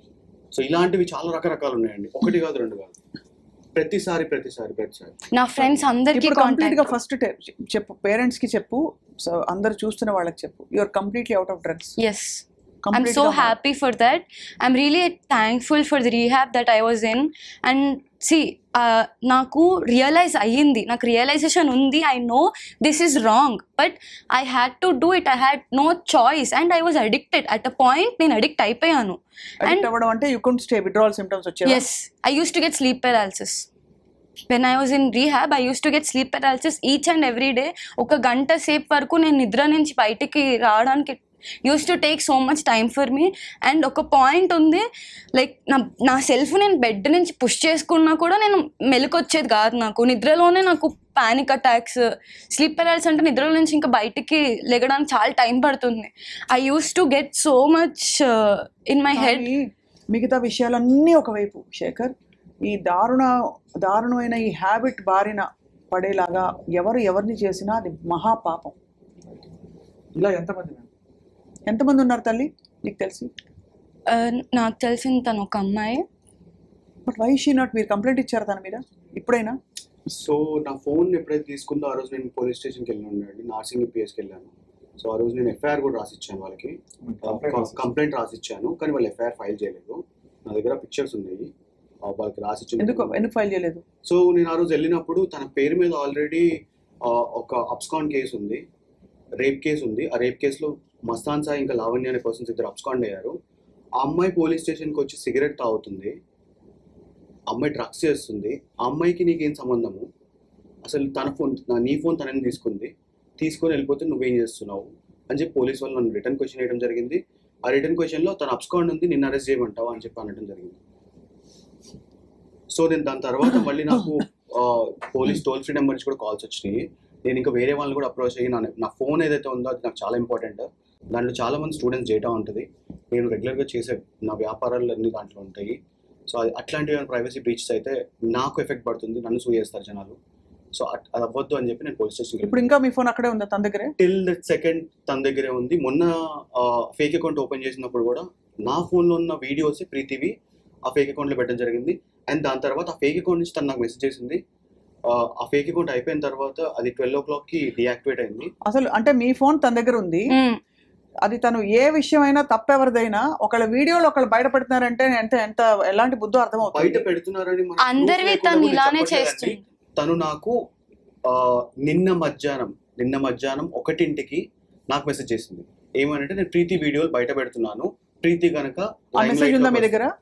సో ఇలాంటివి చాలా రకరకాలు ఉన్నాయండి ఒకటి కాదు రెండు కాదు ప్రతిసారి ప్రతిసారి ప్రతిసారి నా ఫ్రెండ్స్ అందరికి ఇప్పుడు కంప్లీట్ గా కాంటాక్ట్ ఫస్ట్ చెప్పు పేరెంట్స్ కి చెప్పు సో అందరు చూస్తున్న వాళ్ళకి చెప్పు you're completely out of drugs yes I'm so happy for that. I'm really thankful for the rehab that I was in. And see, uh, నాకు రియలైజ్ అయ్యింది నాకు రియలైజేషన్ ఉంది I know this is wrong but I had to do it I had no choice and I was addicted at a point నేను addict అయిపోయాను addict అవ్వడం అంటే you can't stay withdrawal symptoms వచ్చాయి yes I use to get sleep paralysis when I was in rehab I use to get sleep paralysis each and every day ఒక గంట సేపు వరకు నేను నిద్ర నుంచి బయటికి రావడానికి use to take so much time for me and ఒక పాయింట్ ఉంది లైక్ నా నా సెల్ఫ్ నేను బెడ్ నుంచి పుష్ చేసుకున్నా కూడా నేను మెలకొచ్చేది కాదు నాకు నిద్రలోనే నాకు పానిక్ అటాక్స్ స్లీప్ పెరాల్స్ అంటే నిద్రలో నుంచి ఇంకా బయటికి లెగడానికి చాలా టైం పడుతుంది I use to get so much in my head కానీ మిగతా విషయాలన్నీ ఒకవైపు శేఖర్ ఈ దారుణ దారుణమైన ఈ హ్యాబిట్ బారిన పడేలాగా ఎవరు ఎవరిని చేసినా అది మహాపాపం ఇలా ఎంతమంది మ్యామ్ ఎంతమంది ఉన్నారు తల్లి నీకు తెలిసి నాకు తెలిసిన తను ఒక అమ్మాయి బట్ వై షీ నాట్ మీరు కంప్లైంట్ ఇచ్చారు తన మీద ఇప్పుడైనా సో నా ఫోన్ ఎప్పుడైతే తీసుకుందో ఆ రోజు నేను పోలీస్ స్టేషన్కి వెళ్ళి ఉన్నాడు నార్సింగ్ పిఎస్కి వెళ్ళాను సో ఆ రోజు నేను ఎఫ్ఐఆర్ కూడా రాసిచ్చాను వాళ్ళకి కంప్లైంట్ రాసిచ్చాను కానీ వాళ్ళు ఎఫ్ఐఆర్ ఫైల్ చేయలేదు నా దగ్గర పిక్చర్స్ ఉన్నాయి ఆ, వాళ్ళకి రాసిచ్చాను ఎందుకు ఎందుకు ఫైల్ చేయలేదు సో నేను ఆ రోజు వెళ్ళినప్పుడు తన పేరు మీద ఆల్రెడీ ఒక అబ్స్కాన్ కేసు ఉంది రేప్ కేసు ఉంది ఆ రేప్ కేసులో మస్తాన్ సాయి ఇంకా లావణ్య అనే పర్సన్స్ ఇద్దరు అబ్స్కాండ్ అయ్యారు ఆ అమ్మాయి పోలీస్ స్టేషన్కి వచ్చి సిగరెట్ తాగుతుంది ఆ అమ్మాయి డ్రగ్స్ చేస్తుంది ఆ అమ్మాయికి నీకేం సంబంధము అసలు తన ఫోన్ నీ ఫోన్ తనని తీసుకుంది తీసుకొని వెళ్ళిపోతే నువ్వేం చేస్తున్నావు అని చెప్పి పోలీస్ వాళ్ళు నన్ను రిటర్న్ క్వశ్చన్ వేయడం జరిగింది ఆ రిటర్న్ క్వశ్చన్లో తన అబ్స్కాండ్ ఉంది నిన్ను అరెస్ట్ చేయమంటావా అని చెప్పి అనడం జరిగింది సో నేను దాని తర్వాత మళ్ళీ నాకు పోలీస్ టోల్ ఫ్రీ నెంబర్ నుంచి కూడా కాల్స్ వచ్చినాయి నేను ఇంకా వేరే వాళ్ళని కూడా అప్రోచ్ అయ్యి నా నా ఫోన్ ఏదైతే ఉందో అది నాకు చాలా ఇంపార్టెంట్ దాంట్లో చాలా మంది స్టూడెంట్స్ డేటా ఉంటుంది నేను రెగ్యులర్గా చేసే నా వ్యాపారాలు అన్ని దాంట్లో ఉంటాయి సో అది అట్లాంటివి ప్రైవసీ బ్రీచెస్ అయితే నాకు ఎఫెక్ట్ పడుతుంది నన్ను సూ చేస్తారు జనాలు సో అట్- అది అవ్వద్దు అని చెప్పి నేను పోలీస్ స్టేషన్ ఇప్పుడు ఇంకా మీ ఫోన్ అక్కడే ఉందా తన దగ్గరే టిల్ దట్ సెకండ్ తన దగ్గరే ఉంది మొన్న ఫేక్ అకౌంట్ ఓపెన్ చేసినప్పుడు కూడా నా ఫోన్లో ఉన్న వీడియోస్ ప్రీతివి ఆ ఫేక్ అకౌంట్లో పెట్టడం జరిగింది అండ్ దాని తర్వాత ఆ ఫేక్ అకౌంట్ నుంచి తను నాకు మెసేజ్ చేసింది ఆ, ఆ ఫేక్ అకౌంట్ అయిపోయిన తర్వాత అది ట్వెల్వ్ ఓ క్లాక్కి డియాక్టివేట్ అయింది అసలు అంటే మీ ఫోన్ తన దగ్గర ఉంది మ్మ్. అది తను ఏ విషయమైనా తప్పెవరిదైనా ఒకళ్ళ వీడియోలో ఒకళ్ళు బయట పెడుతున్నారంటే ఎంత ఎంత ఎలాంటి బుద్ధో బయట అర్థమవుతుంది పెడుతున్నారని మనకు అందరివి proof లేకుండా తను కూడా ఇలానే చెప్పట్లేదండి. చేస్తుంది తను నాకు ఆ, నిన్న మధ్యాహ్నం నిన్న మధ్యాహ్నం ఒకటింటికి నాకు మెసేజ్ చేసింది ఏమనంటే నేను ప్రీతి వీడియోలు బయట పెడుతున్నాను ప్రీతి గనక ఆ మెసేజ్ ఉందా మీ దగ్గర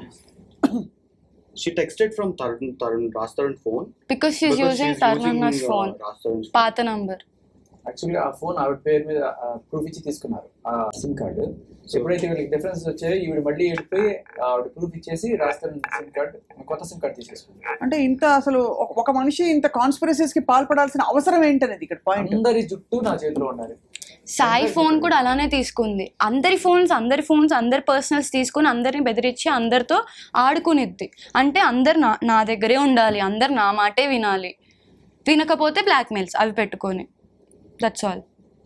she texted from Tarun Tarun Raj Tarun phone because she's using తర్నన్నాస్ ఫోన్ రాజ్ తరుణ్ పాత నంబర్ యాక్చువల్గా ఆ ఫోన్ ఆవిడ పేరు మీద ప్రూఫ్ ఇచ్చి తీసుకున్నారు ఆ సిమ్ కార్డు ఎప్పుడైతే వీళ్ళకి డిఫరెన్స్ వచ్చాయో ఈవిడ మళ్ళీ వెళ్ళిపోయి ఆవిడ ప్రూఫ్ ఇచ్చేసి రాస్తాను సిమ్ కార్డ్ కొత్త సిమ్ కార్డ్ తీసేసుకుంది అంటే ఇంత అసలు ఒక- ఒక మనిషి ఇంత కాన్స్పిరసీస్ కి పాల్పడాల్సిన అవసరం ఏంటనేది ఇక్కడ పాయింట్ అందరి జుట్టు నా చేతిలో ఉండాలి సాయి ఫోన్ కూడా అలానే తీసుకుంది అందరి ఫోన్స్ అందరి ఫోన్స్ అందరి పర్సనల్స్ తీసుకుని అందరిని బెదిరించి అందరితో ఆడుకునిద్ది అంటే అందరు నా నా దగ్గరే ఉండాలి అందరు నా మాటే వినాలి వినకపోతే బ్లాక్మెయిల్స్ అవి పెట్టుకొని దట్స్ ఆల్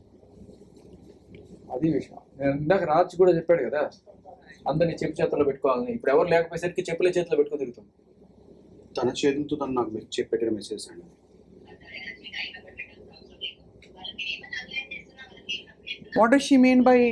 అది విషయం నేను ఇందాక రాజ్ కూడా చెప్పాడు కదా అందరిని చెప్పు చేతిలో పెట్టుకోవాలని ఇప్పుడు ఎవరు లేకపోయేసరికి చెప్పుల చేతిలో పెట్టుకుని తిరుగుతుంది తన చేతులతో తను నాకు మె- చెప్పి పెట్టిన మెసేజ్ అండి what does she mean by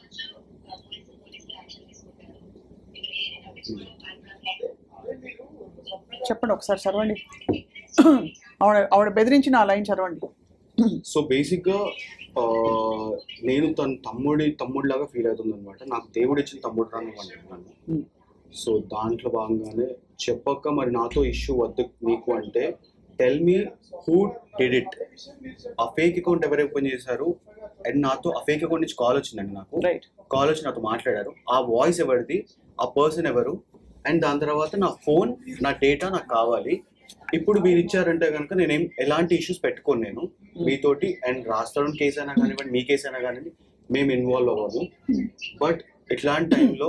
చెప్పండి ఒకసారి చదవండి ఆవిడ ఆవిడ బెదిరించిన ఆ లైన్ చదవండి సో బేసిక్గా ఆ, నేను తన తమ్ముడి తమ్ముడిలాగా ఫీల్ అవుతుంది అనమాట నాకు దేవుడు ఇచ్చిన తమ్ముడు రాని అంటున్నాను Hmm. సో దాంట్లో భాగంగానే చెప్పక మరి నాతో ఇష్యూ వద్దు నీకు అంటే tell me who did it ఆ ఫేక్ అకౌంట్ ఎవరు ఓపెన్ చేశారు అండ్ నాతో ఆ ఫేక్ అకౌంట్ నుంచి కాల్ వచ్చిందండి నాకు రైట్ కాల్ వచ్చి నాతో మాట్లాడారు ఆ వాయిస్ ఎవరిది ఆ పర్సన్ ఎవరు అండ్ దాని తర్వాత నా ఫోన్ నా డేటా నాకు కావాలి ఇప్పుడు మీరు ఇచ్చారంటే కనుక నేనేం ఎలాంటి ఇష్యూస్ పెట్టుకోను నేను మీతోటి అండ్ రాష్ట్రం కేసు అయినా కానివ్వండి మీ కేసు అయినా కానివ్వండి మేము ఇన్వాల్వ్ అవ్వము బట్ ఇట్లాంటి టైంలో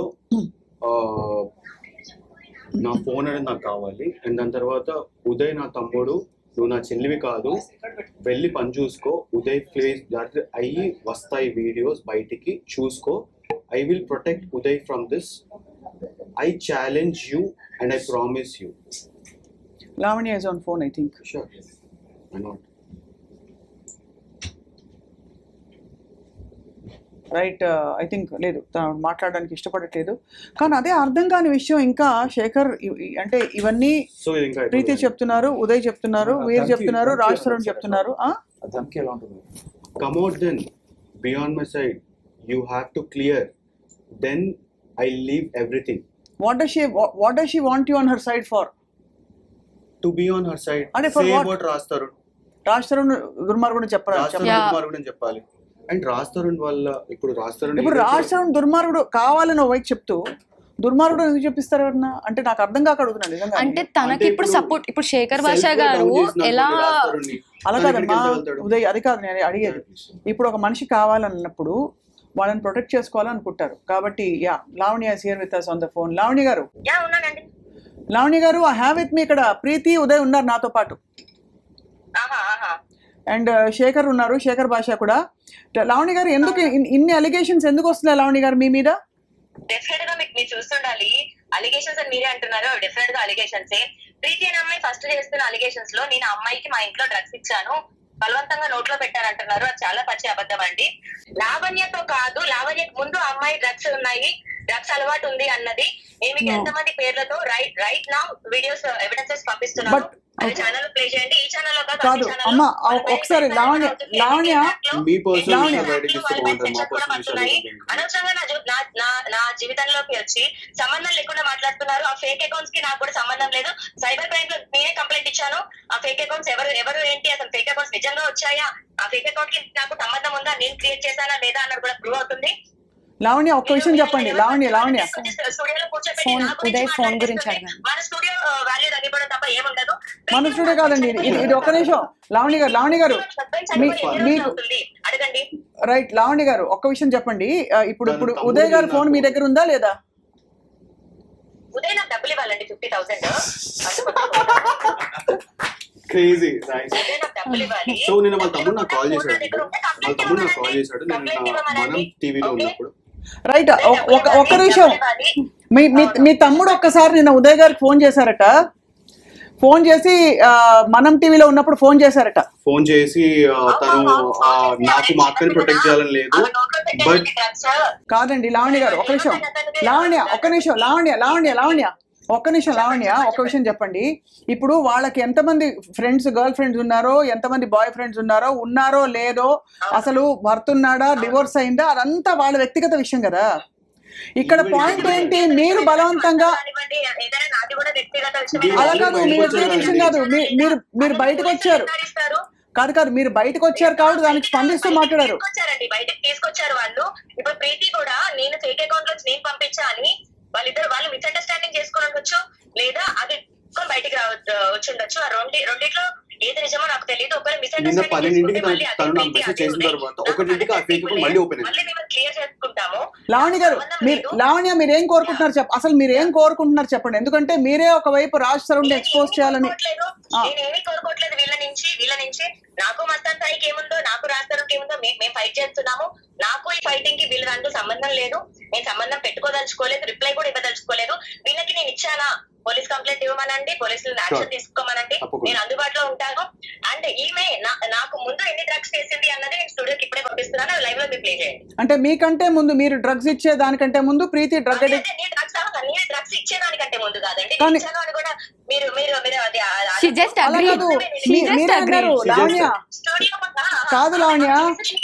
నా ఫోన్ అనేది నాకు కావాలి అండ్ దాని తర్వాత ఉదయ్ నా తమ్ముడు నువ్వు నా చెల్లివి కాదు వెళ్ళి పని చూసుకో ఉదయ్ ప్లేస్ అయ్యి వస్తాయి వీడియోస్ బయటికి చూసుకో I will protect Uday from this I challenge you and I promise you Lavanya is on phone I think sure I not right I think లేదు తను మాట్లాడడానికి ఇష్టపడట్లేదు కానీ అదే అర్థం కాని విషయం ఇంకా శేఖర్ ఇ- ఇ- అంటే ఇవన్నీ సో ఇది ఇంకా ప్రీతి చెప్తున్నారు ఉదయ్ చెప్తున్నారు ఆ, వీరు thank you, చెప్తున్నారు thank you. రాజ్ తరుణ్ చెప్తున్నారు ఆ? ఆ ధమ్కి ఎలా ఉంటుంది come out then beyond my side you have to clear then i leave everything what does she what, what does she want you on her side for to be on her side And for say what? about Raj Tarun Raj Tarun దుర్మార్గుడు చెప్పరా రాజ్ చెప్పరా? Tarun Yeah. దుర్మార్గుడు అని చెప్పాలి and Raj Tarun వల్ల ఇప్పుడు రాజ్ తరుణ్ ఇప్పుడు ఏదైతే- రాజ్ తరుణ్ దుర్మార్గుడు కావాలని ఓ వైపు చెప్తూ దుర్మార్గుడు ఎందుకు చెప్పిస్తారు ఎవరన్నా అంటే నాకు అర్థం కాక అడుగుతున్నాను నిజంగా అంటే తనకి అంటే ఇప్పుడు ఇప్పుడు సపోర్ట్ ఇప్పుడు శేఖర్ భాష Self-గా గారు down చేసినప్పుడు ఎలా రాజ్ తరుణ్ని, అలా తను ఎక్కడికి కాదమ్మా వెళ్తాడు? ఉదయ్ అది కాదు నేను అడిగేది ఇప్పుడు ఒక మనిషి కావాలన్నప్పుడు వాళ్ళని ప్రొటెక్ట్ చేసుకోవాలనుకుంటారు కాబట్టి yeah Lavanya here with us on the phone Lavanya garu yeah ఉన్నానండి లావణ్య గారు ఐ హ్యావ్ విత్ మీ ఇక్కడ ప్రీతి ఉదయ్ ఉన్నారు నాతో పాటు ఆహా ఆహా అండ్ శేఖర్ ఉన్నారు శేఖర్ భాష కూడా లావణ్య గారు ఎందుకు ఇన్- ఇన్ని అలిగేషన్స్ ఎందుకు వస్తున్నాయి లావణ్య గారు మీ మీద డెఫినెట్ గా మీకు మీరు చూస్తుండాలి అలిగేషన్స్ అని మీరే అంటున్నారు డెఫినెట్ గా అలిగేషన్స్ ప్రీతి అనే అమ్మాయి ఫస్ట్ చేస్తున్న అలిగేషన్స్ లో నేను ఆ అమ్మాయికి మా ఇంట్లో డ్రగ్స్ ఇచ్చాను బలవంతంగా నోట్లో పెట్టారంటున్నారు అది చాలా పచ్చి అబద్ధం అండి లావణ్యతో కాదు లావణ్యకు ముందు అమ్మాయి డ్రగ్స్ ఉన్నాయి డ్రగ్స్ అలవాటు ఉంది అన్నది నేను మీకు No. ఎంతమంది పేర్లతో రైట్ రైట్ నా వీడియోస్ ఎవిడెన్సెస్ పంపిస్తున్నాను But- అది ఛానల్ ప్లే చేయండి ఈ ఛానల్ లో కాదు కాదు, అన్ని channel లో అమ్మ, వాళ్ళ ఒ- ఒకసారి లావణ్య- లావణ్య, మీ పర్సనల్ లావణ్య. విషయాలు బయటకి ఇస్తే బాగుంటుంది మా పర్సనల్ విషయాలు అనవసరంగా నా జీ- నా- నా నా జీవితంలోకి వచ్చి సంబంధం లేకుండా మాట్లాడుతున్నారు ఆ ఫేక్ అకౌంట్స్ కి నాకు కూడా సంబంధం లేదు సైబర్ క్రైమ్ లో నేనే కంప్లైంట్ ఇచ్చాను ఆ ఫేక్ అకౌంట్స్ ఎవరు ఎవరు ఏంటి అసలు ఫేక్ అకౌంట్స్ నిజంగా వచ్చాయా ఆ ఫేక్ అకౌంట్ కి నాకు సంబంధం ఉందా నేను క్రియేట్ చేశానా లేదా అన్నది కూడా ప్రూవ్ అవుతుంది లావణ్య ఒక్క విషయం చెప్పండి లావణ్య లావణ్య స్టూడియోలో కూర్చోబెట్టి ఫోన్- నా గురించి ఉదయ్ ఫోన్ గురించి మాట్లాడిస్తే అడగండి. మన స్టూడియో వాల్యూ తగ్గిపోవడం తప్ప ఏముండదు మన స్టూడియో కాదండి ఇది ఇది- ఇది ఒక్క నిమిషం లావణ్య గారు లావణ్య గారు మీ- మీకు అవుతుంది అడగండి రైట్ లావణ్య గారు ఒక్క విషయం చెప్పండి ఆ, ఇప్పుడు తన ఇప్పుడు తమ్ముడు ఉదయ్ గారి నాకు- ఫోన్ మీ దగ్గర ఉందా లేదా ఉదయ్ నాకు డబ్బులు ఇవ్వాలండి fifty thousand crazy nice Uday నాకు డబ్బులు ఇవ్వాలి సో నిన్న వాళ్ళ తమ్ముడు నాకు కాల్ చేశాడు వాళ్ళ తమ్ముడు నాకు కాల్ చేశాడు నేను నా మనం టీవీలో ఉన్నప్పుడు రైట్ ఒ- ఒక ఒక్క నిమిషం మీ మీ మీ తమ్ముడు ఒక్కసారి నిన్న ఉదయ్ గారికి ఫోన్ చేశారట ఫోన్ చేసి ఆ, మనం టీవీలో ఉన్నప్పుడు ఫోన్ చేశారట ఫోన్ చేసి ఆ, తను ఆ, నాకు మా అక్కని ప్రొటెక్ట్ చేయాలని లేదు బట్ కాదండి లావణ్య గారు ఒక నిమిషం లావణ్య ఒక్క నిమిషం లావణ్య లావణ్య లావణ్య ఒక్క నిమిషం లావణ్య ఒక విషయం చెప్పండి ఇప్పుడు వాళ్ళకి ఎంతమంది ఫ్రెండ్స్ గర్ల్ ఫ్రెండ్స్ ఉన్నారో ఎంతమంది బాయ్ ఫ్రెండ్స్ ఉన్నారో ఉన్నారో లేదో అసలు భర్త ఉన్నాడా డివోర్స్ అయిందా అదంతా వాళ్ళ వ్యక్తిగత విషయం కదా ఇక్కడ పాయింట్ ఏంటి మీరు బలవంతంగా ఏదైనా నాది కూడా వ్యక్తిగత విషయమే. అలా కాదు మీ వ్యక్తిగత విషయం కాదు మీ- మీరు మీరు బయటకు వచ్చారు నిర్ధారిస్తారు. కాదు కాదు మీరు బయటకు వచ్చారు కాబట్టి దానికి స్పందిస్తూ మాట్లాడారు తీసుకొచ్చారండి బయటకు తీసుకొచ్చారు వాళ్ళు ఇప్పుడు ప్రీతి కూడా నేను ఫేక్ అకౌంట్ లో నేను పంపించా అని వాళ్ళిద్దరు వాళ్ళు మిస్అండర్స్టాండింగ్ చేసుకుని ఉండొచ్చు లేదా అది తీసుకొని బయటికి రా వచ్చి ఉండొచ్చు ఆ రెండు రెండిట్లో ఏది నిజమో నాకు తెలియదు ఒకవేళ నిన్న మిస్అండర్స్టాండింగ్ పన్నెండింటికి చేసుకుంటే మళ్ళీ తను- అదే తను నాకు ప్రీతి, మెసేజ్ అదే చేసిన ఉంది. తర్వాత నాకు ఒకటింటికి ఆ అదే ఫేక్ అకౌంట్ లేదు. మళ్ళీ ఓపెన్ అయింది మళ్ళీ మేము క్లియర్ చేసుకుంటాము లావణ్య గారు సంబంధం మీరు లేదు. లావణ్య మీరు ఏం కోరుకుంటున్నారు చెప్ప అసలు మీరు ఏం కోరుకుంటున్నారు చెప్పండి ఎందుకంటే మీరే ఒకవైపు రాజ్ సరౌండ్ ఎక్స్పోజ్ చేయాలని ఆ. నేను ఏమీ కోరుకోవట్లేదు వీళ్ళ నుంచి వీళ్ళ నుంచి నాకు మస్తాన్ సాయికి ఏముందో నాకు రాస్తారుకి ఏముందో మే- మేము ఫైట్ చేస్తున్నాము నాకు ఈ ఫైటింగ్ కి వీళ్ళ దాంట్లో సంబంధం లేదు నేను సంబంధం పెట్టుకోదలుచుకోలేదు రిప్లై కూడా ఇవ్వదలుచుకోలేదు వీళ్ళకి నేను ఇచ్చానా పోలీస్ కంప్లైంట్ ఇవ్వమనండి పోలీసులు యాక్షన్ Sure. తీసుకోమనండి తప్పకుండా. నేను అందుబాటులో ఉంటాను అండ్ ఈమె నా- నాకు ముందు ఎన్ని డ్రగ్స్ చేసింది అన్నది నేను స్టూడియోకి ఇప్పుడే పంపిస్తున్నాను లైవ్ లో మీరు ప్లే చేయండి అంటే మీకంటే ముందు మీరు డ్రగ్స్ ఇచ్చే దానికంటే ముందు ప్రీతి డ్రగ్ అదే, అడిక్ట్ అదే, నేను డ్రగ్స్ అవ్వను. నేను డ్రగ్స్ ఇచ్చేదానికంటే ముందు కాదండి కానీ- నేను ఇచ్చాను అని కూడా మీరు మీరు మీరు అది అది- She just అలా agreed. కాదు She మీ- just మీరే agreed. అన్నారు She just- లావణ్య స్టూడియో కాదు లావణ్య.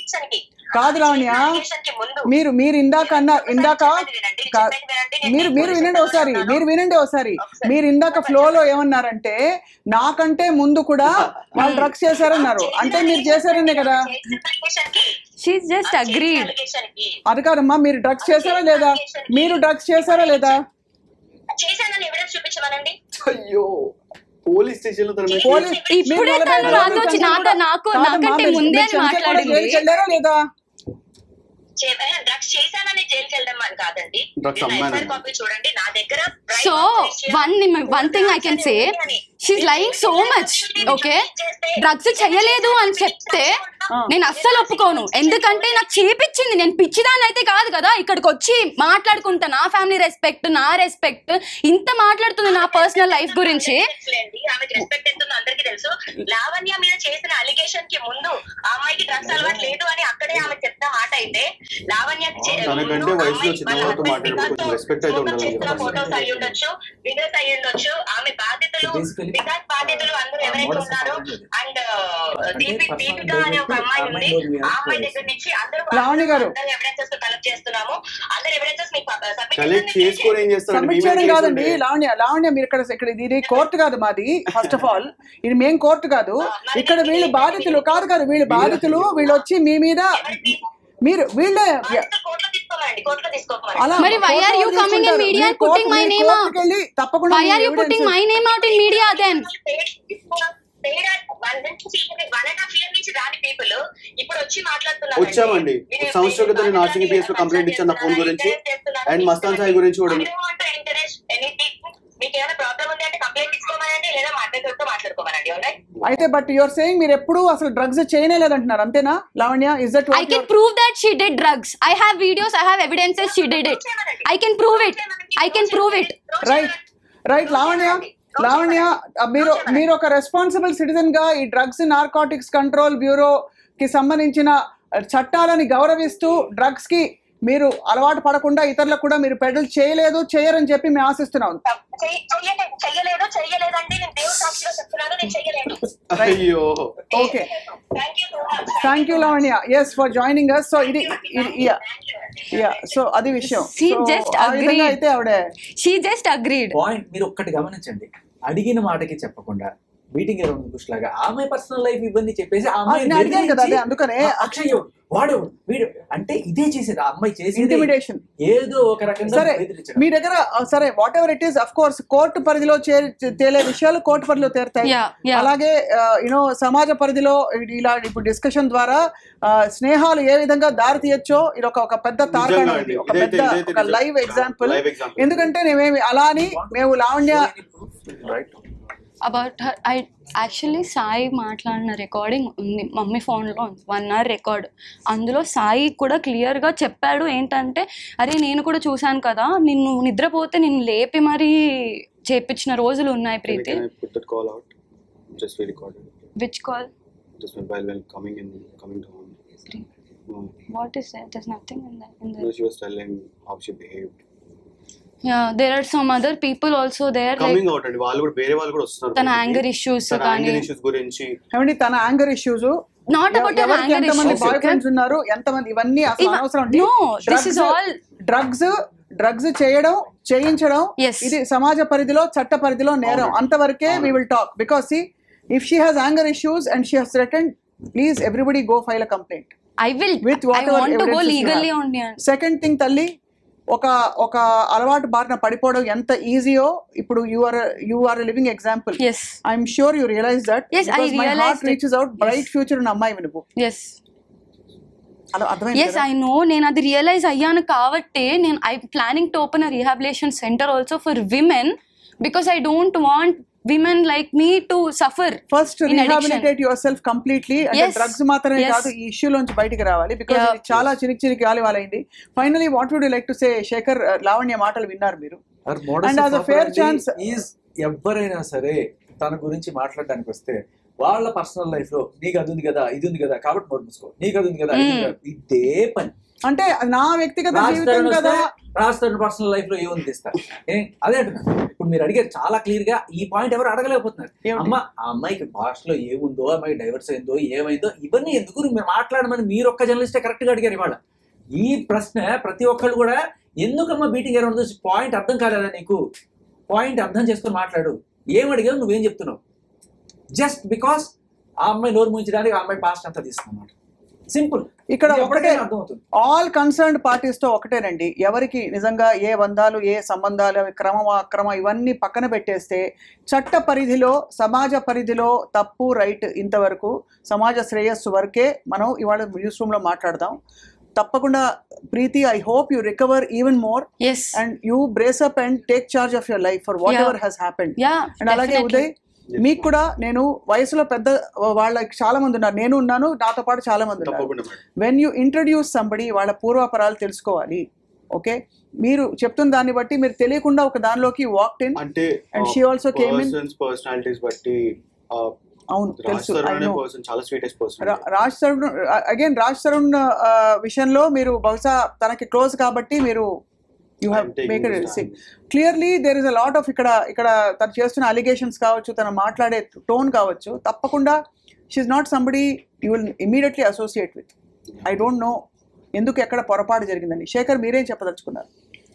కాదు లావణ్య. మీరు మీరు ఇందాక అన్న ఇందాక కా- మీరు మీరు వినండి ఒకసారి మీరు వినండి ఒకసారి మీరు ఇందాక ఫ్లో లో ఏమన్నారంటే నాకంటే ముందు కూడా వాళ్ళు డ్రగ్స్ చేశారన్నారు అంటే మీరు చేశారనే కదా షీఈ్ జస్ట్ అగ్రీడ్ అది కాదమ్మా మీరు డ్రగ్స్ చేశారా లేదా మీరు డ్రగ్స్ చేశారా లేదా చేశానని ఎవిడెన్స్ చూపించమనండి అయ్యో పోలీస్ స్టేషన్ లో తన message- పోలీస్ ఇప్పుడే మీరు తను నలభై నాతో రోజులు వచ్చి నాతో చంద్రబాబు- నాకు కాదమ్మా, నాకంటే మీరు- ముందే మీరు అని చంద్రబాబు మాట్లాడింది జైలుకి వెళ్ళారా లేదా డ్రగ్స్ చేశానని జైలుకి వెళ్ళడం అని కాదండి Drugs నేను అమ్మానని. SR కాపీ చూడండి నా దగ్గర so one one thing I can say she's lying so much okay drugs చేయలేదు అని చెప్తే నేను అస్సలు ఒప్పుకోను ఎందుకంటే నాకు చేపించింది నేను పిచ్చిదాన్ని అయితే కాదు కదా ఇక్కడికి వచ్చి మాట్లాడుకుంటా నా ఫ్యామిలీ రెస్పెక్ట్ నా రెస్పెక్ట్ ఇంత మాట్లాడుతుంది నా పర్సనల్ లైఫ్ గురించి తెలుసులేండి. ఆమెకి రెస్పెక్ట్ ఎంత ఉందో అందరికీ తెలుసు లావణ్య మీద చేసిన అలిగేషన్ కి ముందు ఆ అమ్మాయికి డ్రగ్స్ అలవాటు లేదు అని అక్కడే ఆమె చెప్పిన మాట అయితే లావణ్య తనకంటే వయసులో చిన్నవాళ్ళతో మాట్లాడేటప్పుడు కొంచెం respect అయితే ఉండాలి కదా. ఫోటోస్ అయి ఉండొచ్చు వీడియోస్ అయి ఉండొచ్చు ఆమె బాధ్యతలు So basically- వికాస్ బాధ్యతలు అందరూ ఎవరైతే Modus of ఉన్నారో conduct ఇది. అండ్ అంటే దీపి personal దీపిక అనే ఒక delivery అమ్మాయి ఆ ఉంది అమ్మాయి మీద ఆ అమ్మాయి పోలీసు. దగ్గర నుంచి అందరూ లావణ్య గారు. అందరూ ఎవిడెన్సెస్ కలెక్ట్ చేస్తున్నాము అందరు ఎవిడెన్సెస్ మీకు submit కలెక్ట్ చేయండి. చేసుకొని ఏం చేస్తారండి సబ్మిట్ చేయడం కాదండి లావణ్య లావణ్య మీరు ఇక్కడ ఇక్కడ ఇది కోర్టు కాదు మాది ఫస్ట్ ఆఫ్ ఆల్ ఇది మేం కోర్టు కాదు ఇక్కడ వీళ్ళు బాధితులు కాదు కాదు వీళ్ళు బాధితులు వీళ్ళు వచ్చి మీ మీద మీరు వీళ్ళే బాధ్యతలు కోర్టులో తీసుకోమండి కోర్టులో తీసుకోమని అలా మరి why are you కోర్టులో coming in తీసుకుంటారు. media and మీరు కోర్టు- putting my మీరు name out? కోర్టుకి వెళ్ళి తప్పకుండా why me are you putting evidence- my name out in media then ఇప్పుడు వచ్చి మాట్లాడుతున్నారు వచ్చామండి. ఒక సంవత్సరం క్రితం నేను ఆర్సీబీ PS లో కంప్లైంట్ ఇచ్చాను నా ఫోన్ గురించి. అండ్ మస్తాన్ సాయి గురించి కూడా. మీకు ఏమైనా ప్రాబ్లం ఉంది అంటే కంప్లైంట్ ఇచ్చుకోమనండి లేదా మాట్లాడుతూ మాట్లాడుకోమనండి alright? అయితే బట్ యువర్ సేయింగ్ మీరు ఎప్పుడు అసలు డ్రగ్స్ చేయలేదంటున్నారు అంతేనా Lavanya is that I can prove that she did drugs. I have videos, I have evidences she did it. I can prove it. I can prove it. Right right Lavanya Lavanya ఆ, మీరు మీరు ఒక responsible citizen గా ఈ drugs narcotics control bureau కి సంబంధించిన చట్టాలని గౌరవిస్తూ డ్రగ్స్ కి మీరు అలవాటు పడకుండా ఇతరులకు కూడా మీరు పెడల్ చేయలేదు చేయరని చెప్పి మేము ఆశిస్తున్నాం చెయ్య- చెయ్యలేదు చెయ్యలేదు చెయ్యలేదండి నేను దేవుడు సాక్షిగా చెప్తున్నాను నేను చెయ్యలేదు అయ్యో okay thank you so much thank you Lavanya yes for joining us so ఇది యా యా సో అది విషయం She So, just ఆ విధంగా agreed. అయితే ఆవిడ షీ జస్ట్ అగ్రీడ్ పాయింట్ మీరు ఒక్కటి గమనించండి అడిగిన మాటకి చెప్పకుండా మీటింగ్ అరౌండ్ బుష్ లాగా ఆమె పర్సనల్ లైఫ్ ఇవన్నీ చెప్పేసి ఆ అమ్మాయి నేను అడిగాను కదా అదే అందుకనే అక్షయ్ వాడు వీడు అంటే ఇదే చేసేది ఆ అమ్మాయి చేసేది ఇంటిమిడేషన్ ఏదో ఒక రకంగా సరే బెదిరించడం. మీ దగ్గర ఆ, సరే whatever it is of course court పరిధిలో చే- తేలే విషయాలు కోర్టు పరిధిలో తేరుతాయి యా యా అలాగే యూనో సమాజ పరిధిలో ఇది ఇలా ఇప్పుడు డిస్కషన్ ద్వారా ఆ, స్నేహాలు ఏ విధంగా దారి తీయొచ్చో ఇది ఒక ఒక పెద్ద తార్కాణం నిజంగా ఇది అండి. ఒక ఇదైతే- పెద్ద ఇదైతే ఒక నిజం. Live example Live example. ఎందుకంటే నేమేమి అలా అని మేము Lavanya Right. About her I actually Sai మాట్లాడిన రికార్డింగ్ ఉంది మమ్మీ ఫోన్లో ఉంది వన్ అవర్ రికార్డ్ అందులో సాయి కూడా క్లియర్గా చెప్పాడు ఏంటంటే అరే నేను కూడా చూశాను కదా నిన్ను నిద్రపోతే నిన్ను లేపి మరీ చేపించిన రోజులు ఉన్నాయి Preethi Can I put that call out? Just we recorded. Which call Just while while coming in, coming to home. No, what is there nothing in in no, she was telling how she behaved. Yeah there are some other people also there like coming out అండి వాళ్ళు కూడా వేరే వాళ్ళు కూడా వస్తున్నారు తన బయటికి. Anger issues తన కానీ యాంగర్ ఇష్యూస్ గురించి ఏమండి తన యాంగర్ ఇష్యూస్ నాట్ అబౌట్ ఎవరికి యాంగర్ ఎంతమంది ఇష్యూస్ బాయ్ ఫ్రెండ్స్ ఉన్నారు ఎంతమంది ఇవన్నీ అసలు ఇవ- అనవసరం no, this is all- drugs drugs చేయడం చేయించడం Yes. ఇది సమాజ పరిధిలో చట్ట పరిధిలో నేరం అవునండి. అంతవరకే we will talk because see if she has anger issues and she has threaten please everybody go file a complaint I will With I whatever want to go evidences you legally have. Only second thing తల్లి ఒక ఒక అలవాటు బారిన పడిపోవడం ఎంత ఈజీయో ఇప్పుడు you are you are living example yes I'm sure you realize that Yes, I my heart realized it. Reaches out bright future ఉన్న అమ్మాయి నువ్వు ఎస్ అలా అర్థమైంది ఎస్ ఐ నో నేను అది రియలైజ్ అయ్యాను కాబట్టి నేను I planning to open a rehabilitation centre also for women because I don't want women like me to suffer first in addiction. Rehabilitate yourself completely అంటే Yes. Drugs మాత్రమే Yes. కాదు ఈ issue నుంచి బయటికి రావాలి బికాస్ Yeah. ఇది చాలా చినికి చినికి గాలి వాళ్ళైంది finally what would you like to say Shekhar uh, Lavanya మాటలు విన్నారు మీరు Her modus And as a fair operandi chance- is ఎవరైనా సరే తన గురించి మాట్లాడడానికి వస్తే వాళ్ళ పర్సనల్ లైఫ్ లో నీకు అది ఉంది కదా ఇది ఉంది కదా కాబట్టి నోట్ మూసుకో నీకు అది ఉంది కదా ఇది ఉంది Mm. కదా. ఇదే పని అంటే నా వ్యక్తిగత జీవితం రాస్తారని కదా వస్తే రాస్తారని పర్సనల్ లైఫ్ లో ఏముంది తీస్తా ఏం? అదే అంటున్నాను ఇప్పుడు మీరు అడిగారు చాలా క్లియర్ గా ఈ పాయింట్ ఎవరు అడగలేకపోతున్నారు ఏమిటి? అమ్మ ఆ అమ్మాయికి భాషలో ఏముందో ఆ అమ్మాయి డైవర్స్ అయిందో ఏమైందో ఇవన్నీ ఎందుకు మీరు మాట్లాడమని మీరు ఒక్క జర్నలిస్టే కరెక్ట్ గా అడిగారు ఇవాళ ఈ ప్రశ్న ప్రతి ఒక్కళ్ళు కూడా ఎందుకమ్మా బీటింగ్ అరౌండ్ పాయింట్ అర్థం కాలేదా నీకు పాయింట్ అర్థం చేసుకొని మాట్లాడు ఏం అడిగావు నువ్వేం చెప్తున్నావు జస్ట్ బికాస్ ఆ అమ్మాయి నోరు ముంచడానికి ఆ అమ్మాయి పాస్ట్ అంతా తీసుకున్నమాట సింపుల్ ఇక్కడ ఒకటే అర్థమవుతుంది ఆల్ కన్సర్న్డ్ పార్టీస్ తో ఒకటేనండి ఎవరికి నిజంగా ఏ బంధాలు ఏ సంబంధాలు అవి క్రమం అక్రమ ఇవన్నీ పక్కన పెట్టేస్తే చట్ట పరిధిలో సమాజ పరిధిలో తప్పు రైట్ ఇంతవరకు సమాజ శ్రేయస్సు వరకే మనం ఇవాళ న్యూస్ రూమ్ లో మాట్లాడదాం తప్పకుండా Preethi I hope you recover even more yes and you brace up and take charge of your life for what Yeah. Ever has happened yeah and అలాగే ఉదయ్ మీకు కూడా నేను వయసులో పెద్ద వాళ్ళకి చాలా మంది ఉన్నారు నేను ఉన్నాను నాతో పాటు చాలా మంది ఉన్నారు తప్పకుండా madam when you introduce somebody వాళ్ళ పూర్వాపరాలు తెలుసుకోవాలి ఓకే మీరు చెప్తున్న దాన్ని బట్టి మీరు తెలియకుండా ఒక దానిలోకి వాక్డ్ ఇన్ అంటే And she also came in- persons personalities బట్టి ఆ, అవును రాజ్ తెలుసు తరుణ్ I అనే know. పర్సన్ చాలా స్వీటెస్ట్ పర్సన్ రా- రాజ్ తరుణ్ అగైన్ రాజ్ తరుణ్ ఆ, విషయంలో మీరు బహుశా తనకి క్లోజ్ కాబట్టి మీరు you have make clearly there is a lot of ఇక్కడ ఇక్కడ తను చేస్తున్న అలిగేషన్స్ కావచ్చు తను మాట్లాడే టోన్ కావచ్చు తప్పకుండా she's not somebody you will immediately associate with I don't know ఎందుకు ఎక్కడ పొరపాటు జరిగిందని శేఖర్ మీరేం చెప్పదలుచుకున్నారు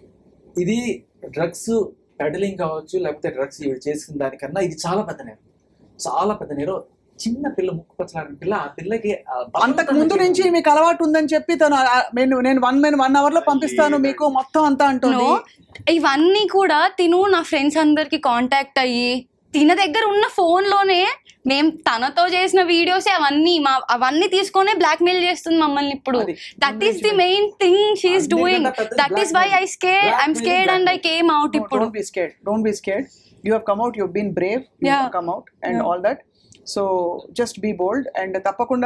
ఇది డ్రగ్స్ పెడలింగ్ కావచ్చు లేకపోతే డ్రగ్స్ ఇవి చేసిన దానికన్నా ఇది చాలా పెద్ద నేరం చాలా పెద్ద నేరం చిన్న పిల్ల ముక్కు పచ్చలాడిన పిల్ల ఆ పిల్లకి ఆ బలవంతంగా అంతకు ముందు నుంచి చేయడం. మీకు అలవాటు ఉందని చెప్పి తను ఆ, నేను నేను వన్ మెన్ వన్ అవర్ లో పంపిస్తాను మీకు మొత్తం అంతా అంటుంది నో ఇవన్నీ కూడా తిను నా ఫ్రెండ్స్ అందరికి కాంటాక్ట్ అయ్యి తిన దగ్గర ఉన్న ఫోన్ లోనే మేము తనతో చేసిన వీడియోస్ అవన్నీ మా అవన్నీ తీసుకొనే బ్లాక్ మెయిల్ చేస్తుంది మమ్మల్ని ఇప్పుడు అది. That is the main thing she's doing అన్నిటికన్నా పెద్దది that is why I blackmail. Scared I'm Blackmailing, scared and I blackmail. Came out ఇప్పుడు don't be scared don't be scared you have come out you been brave you Yeah. Come out and Yeah. All that so just be bold and తప్పకుండా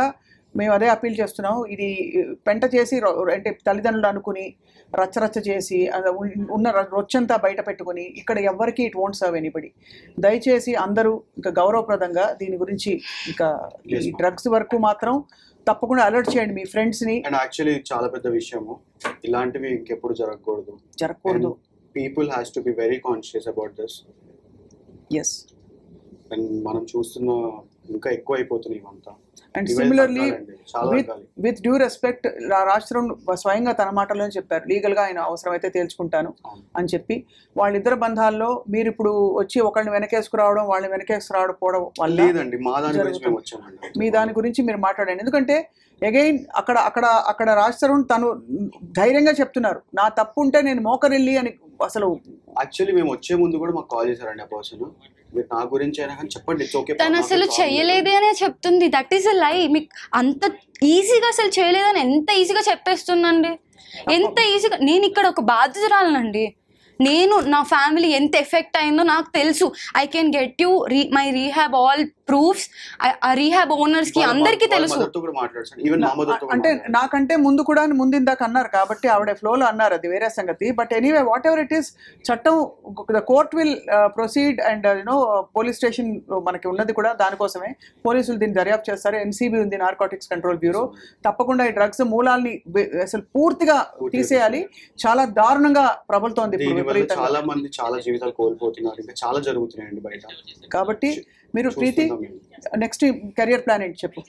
మేము అదే appeal చేస్తున్నాం ఇది పెంట చేసి రొ- అంటే తల్లిదండ్రులు అనుకుని రచ్చరచ్చ చేసి అది ఉన్- ఉన్న ర- రొచ్చంతా బయట పెట్టుకుని ఇక్కడ ఎవ్వరికి ఇట్ వోంట్ సర్వ్ ఎనీబడి దయచేసి అందరూ ఇంకా గౌరవప్రదంగా దీని గురించి ఇంకా ఈ Yes, ma'am. డ్రగ్స్ వరకు మాత్రం తప్పకుండా అలర్ట్ చేయండి మీ ఫ్రెండ్స్ని అండ్ యాక్చువల్లీ చాలా పెద్ద విషయము ఇలాంటివి ఇంకెప్పుడు జరగకూడదు జరగకూడదు people has to be very conscious about this yes and మనం చూస్తున్న ఇంకా ఎక్కువ అయిపోతున్నాయి ఇవంతా అండ్ ఇవే సిమిలర్లీ తగ్గాలండి. చాలా విత్ తగ్గాలి విత్ డ్యూ రెస్పెక్ట్ రాష్ట్రం స్వయంగా తన మాటలోనే చెప్పారు లీగల్గా ఆయన అవసరమైతే తేల్చుకుంటాను అవును. అని చెప్పి వాళ్ళిద్దరు బంధాల్లో మీరు ఇప్పుడు వచ్చి ఒకళ్ళని వెనకేసుకురావడం వాళ్ళని వెనకేసుకురావడం పోవడం వల్ల లేదండి మా దాని గురించి మేము వచ్చామండి మీ దాని గురించి మీరు మాట్లాడండి ఎందుకంటే అగైన్ అక్కడ అక్కడ అక్కడ రాజ్ తరుణ్ తను ధైర్యంగా చెప్తున్నారు నా తప్పు ఉంటే నేను మోకరిల్లి అని అసలు యాక్చువల్లీ మేము వచ్చే ముందు కూడా మాకు కాల్ చేశారండి ఆ పర్సన్ మీరు నా గురించి అయినా కానీ చెప్పండి ఇట్స్ ఓకే తను అసలు చెయ్యలేదే అనే చెప్తుంది దట్ ఈస్ అ లై మీకు అంత ఈజీగా అసలు చేయలేదని ఎంత ఈజీగా చెప్పేస్తుందండి ఎంత ఈజీగా నేను ఇక్కడ ఒక బాధ్యతరాలనండి నేను నా ఫ్యామిలీ ఎంత ఎఫెక్ట్ అయిందో నాకు తెలుసు I can get you re my rehab all proofs ఆ రీహాబ్ ఓనర్స్ కి అందరికీ తెలుసు మదర్తో కూడా మాట్లాడారు ఈవెన్ మా మదర్తో కూడా అంటే మాట్లాడారు. నాకంటే ముందు కూడా ముందు ఇందాక అన్నారు కాబట్టి ఆవిడ ఫ్లోలో అన్నారు అది వేరే సంగతి but anyway whatever it is చట్టం the court will proceed and you know police station మనకి ఉన్నది కూడా దానికోసమే పోలీసులు దీన్ని దర్యాప్తు చేస్తారు ఎన్సీబీ ఉంది నార్కోటిక్స్ కంట్రోల్ బ్యూరో తప్పకుండా ఈ డ్రగ్స్ మూలాల్ని బె- అసలు పూర్తిగా తీసేయాలి చాలా దారుణంగా ప్రబలుతోంది ఇప్పుడు దీనివల్ల విపరీతంగా చాలా మంది చాలా జీవితాలు కోల్పోతున్నారు ఇంకా చాలా జరుగుతున్నాయండి బయట కాబట్టి మీరు ప్రీతి చూస్తున్నాం మేము. నెక్స్ట్ కెరియర్ ప్లాన్ ఏంటి చెప్పు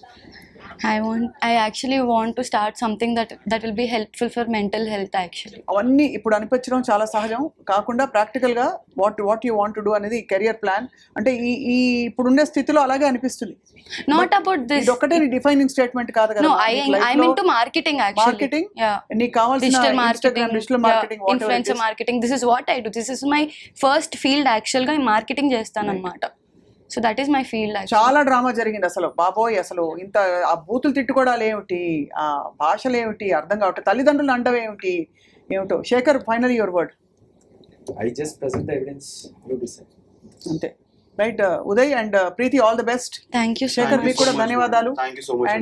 I want I actually want to start something that that will be helpful for mental health actually అవన్నీ ఇప్పుడు అనిపించడం చాలా సహజం కాకుండా ప్రాక్టికల్గా what what you want to do అనేది కెరియర్ ప్లాన్ అంటే ఈ ఈ ఇప్పుడుండే స్థితిలో అలాగే అనిపిస్తుంది నాట్ అబౌట్ దిస్ ఇది ఒక్కటే నీ డిఫైనింగ్ స్టేట్మెంట్ కాదు కదా No, I I'm into marketing actually. Marketing Yeah. నీకు కావాల్సిన Digital marketing, Instagram digital yeah, marketing influencer marketing. This is what I do. This is my first field actual గా marketing చేస్తాను అనమాట so that is my field చాలా drama జరిగింది అసలు బాబోయ్ అసలు ఇంత ఆ బూతులు తిట్టుకోవడాలు ఏమిటి ఆ భాషలు ఏమిటి అర్థం కావట్లేదు తల్లిదండ్రులు అండవు ఏమిటి ఏమిటో Shekhar final your word I just present the evidence you decide అంతే right Uday and Preethi all the best thank you Shekhar Thank you మీకు కూడా so much, ధన్యవాదాలు Thank you so much. And